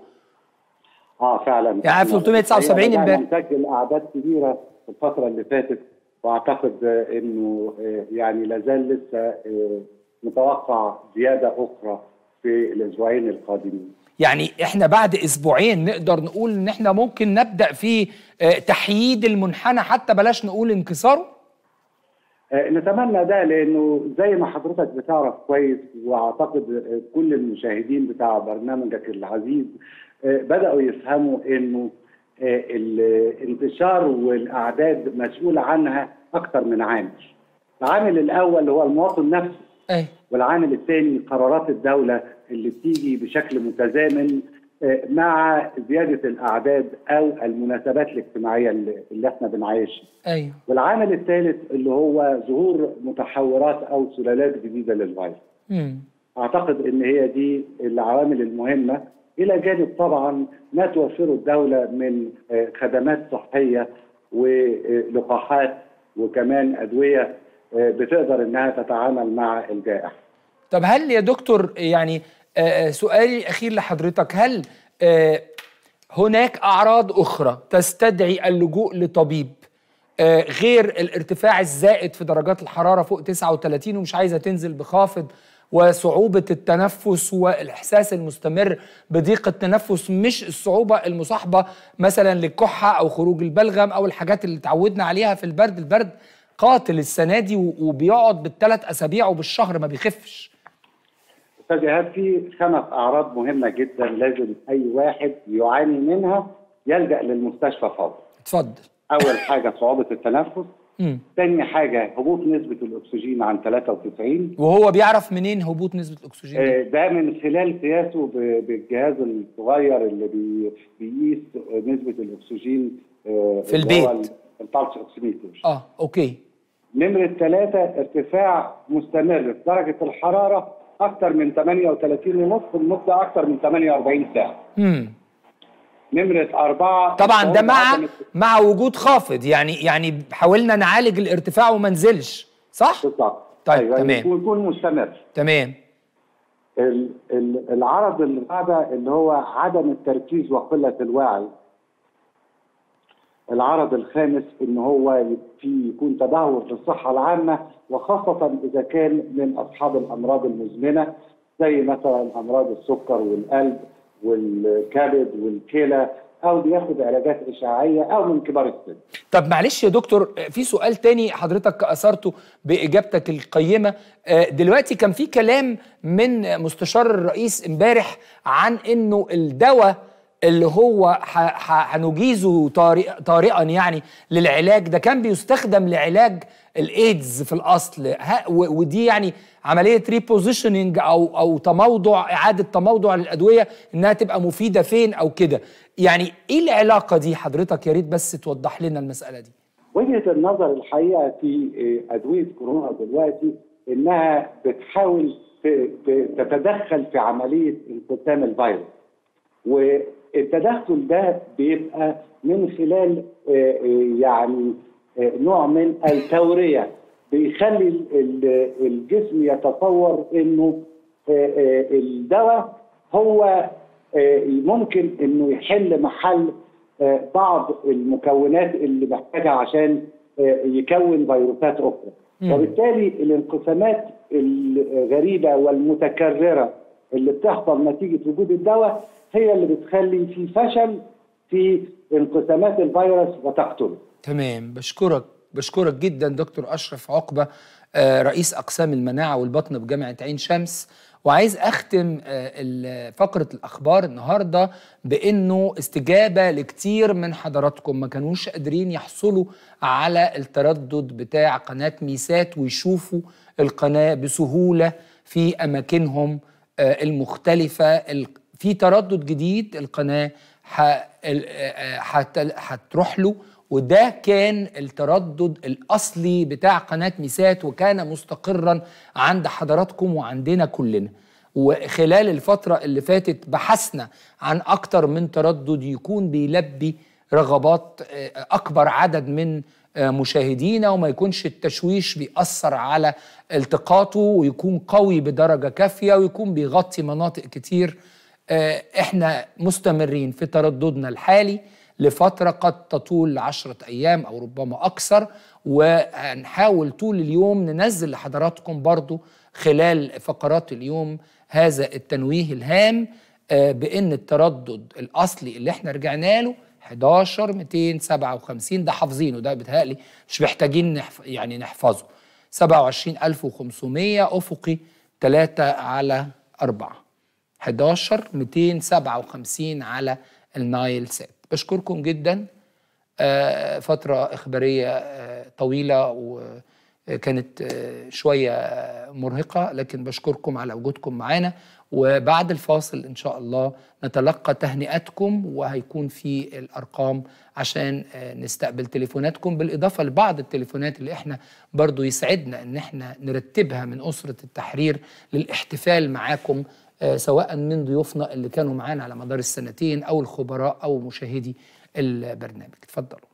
اه فعلا يعني 379 بدأنا امبارح. نسجل اعداد كبيره في الفتره اللي فاتت واعتقد آه، انه آه، يعني لازال لسه آه، متوقع زياده اخرى في الاسبوعين القادمين يعني احنا بعد اسبوعين نقدر نقول ان احنا ممكن نبدا في آه، تحييد المنحنى حتى بلاش نقول انكساره آه، نتمنى ده لانه زي ما حضرتك بتعرف كويس واعتقد آه، كل المشاهدين بتاع برنامجك العزيز آه، بداوا يفهموا انه آه، الانتشار والاعداد مسؤول عنها اكثر من عامل. العامل الاول هو المواطن نفسه أي. والعامل الثاني قرارات الدوله اللي بتيجي بشكل متزامن آه، مع زياده الاعداد او المناسبات الاجتماعيه اللي اللي احنا بنعيشها. ايوه والعامل الثالث اللي هو ظهور متحورات او سلالات جديده للفيروس. مم. اعتقد ان هي دي العوامل المهمه الى جانب طبعا ما توفره الدوله من آه، خدمات صحيه ولقاحات وكمان ادويه آه، بتقدر انها تتعامل مع الجائحه. طب هل يا دكتور يعني آه، آه، سؤالي الاخير لحضرتك هل آه، هناك اعراض اخرى تستدعي اللجوء لطبيب آه، غير الارتفاع الزائد في درجات الحراره فوق 39 ومش عايزه تنزل بخافض وصعوبة التنفس والإحساس المستمر بضيق التنفس مش الصعوبة المصاحبة مثلا للكحة أو خروج البلغم أو الحاجات اللي تعودنا عليها في البرد البرد قاتل السنة دي و- وبيقعد بالثلاث أسابيع وبالشهر ما بيخفش استاذ ايهاب في خمس اعراض مهمه جدا لازم اي واحد يعاني منها يلجا للمستشفى فورا. اتفضل اول حاجه صعوبه التنفس، مم. ثاني حاجه هبوط نسبه الاكسجين عن 93 وهو بيعرف منين هبوط نسبة الأكسجين دي؟ آه، ده من خلال قياسه ب- بالجهاز الصغير اللي بي- بيقيس نسبة الأكسجين آه، في اللي هو البيت. ال- البالس اوكسيميتر اه اوكي نمرة ثلاثة ارتفاع مستمر في درجة الحرارة أكثر من 38 ونص لمدة أكثر من 48 ساعة. مم. نمرة أربعة طبعا ده الشعور مع بعدم مع وجود خافض يعني يعني حاولنا نعالج الارتفاع وما نزلش صح؟ بالظبط طيب أيوة تمام يكون يكون مستمر. تمام ال- ال- العرض اللي بعده اللي هو عدم التركيز وقلة الوعي العرض الخامس ان هو في يكون تدهور في الصحه العامه وخاصه اذا كان من اصحاب الامراض المزمنه زي مثلا امراض السكر والقلب والكبد والكلى او بياخد علاجات اشعاعيه او من كبار السن. طب معلش يا دكتور في سؤال تاني حضرتك اثرته باجابتك القيمه آه، دلوقتي كان في كلام من مستشار الرئيس امبارح عن انه الدواء اللي هو ح- ح- هنجيزه طارئ- طارئا يعني للعلاج ده كان بيستخدم لعلاج الايدز في الاصل ها- و- ودي يعني عمليه ريبوزيشننج او او تموضع اعاده تموضع للادويه انها تبقى مفيده فين او كده يعني ايه العلاقه دي حضرتك يا ريت بس توضح لنا المساله دي وجهه النظر الحقيقه في آه، ادويه كورونا دلوقتي انها بتحاول ت- ت- تتدخل في عمليه انقسام الفيروس. والتدخل ده بيبقى من خلال آه، آه، يعني آه، نوع من التوريه بيخلي ال- ال- الجسم يتصور انه آه، آه، الدواء هو آه، ممكن انه يحل محل آه، بعض المكونات اللي محتاجها عشان آه، يكون فيروسات اخرى مم. وبالتالي الانقسامات الغريبه والمتكرره اللي بتحصل نتيجه وجود الدواء هي اللي بتخلي في فشل في انقسامات الفيروس وتقتله تمام بشكرك بشكرك جدا دكتور اشرف عقبه آه، رئيس اقسام المناعه والبطن بجامعه عين شمس وعايز اختم آه، ال- فقره الاخبار النهارده بانه استجابه لكتير من حضراتكم ما كانوش قادرين يحصلوا على التردد بتاع قناه ميسات ويشوفوا القناه بسهوله في اماكنهم آه، المختلفه ال- في تردد جديد القناه ح- ال- آه، هت- هتروح له وده كان التردد الأصلي بتاع قناة ميسات وكان مستقرا عند حضراتكم وعندنا كلنا وخلال الفترة اللي فاتت بحثنا عن أكتر من تردد يكون بيلبي رغبات آه، أكبر عدد من آه، مشاهدينا وما يكونش التشويش بيأثر على التقاطه ويكون قوي بدرجة كافية ويكون بيغطي مناطق كتير آه، احنا مستمرين في ترددنا الحالي لفترة قد تطول لعشرة أيام أو ربما أكثر وهنحاول طول اليوم ننزل لحضراتكم برضو خلال فقرات اليوم هذا التنويه الهام آه، بأن التردد الأصلي اللي احنا رجعنا له 11 257 ده حافظينه ده بيتهيألي مش محتاجين نحف يعني نحفظه 27500 أفقي 3 على 4 11 257 على النايل سات بشكركم جدا آه، فترة إخبارية آه، طويلة وكانت آه، شوية مرهقة لكن بشكركم على وجودكم معنا وبعد الفاصل إن شاء الله نتلقى تهنئتكم وهيكون في الأرقام عشان آه، نستقبل تليفوناتكم بالإضافة لبعض التليفونات اللي إحنا برضو يسعدنا إن إحنا نرتبها من أسرة التحرير للاحتفال معاكم آه، سواء من ضيوفنا اللي كانوا معانا على مدار السنتين أو الخبراء أو مشاهدي البرنامج اتفضلوا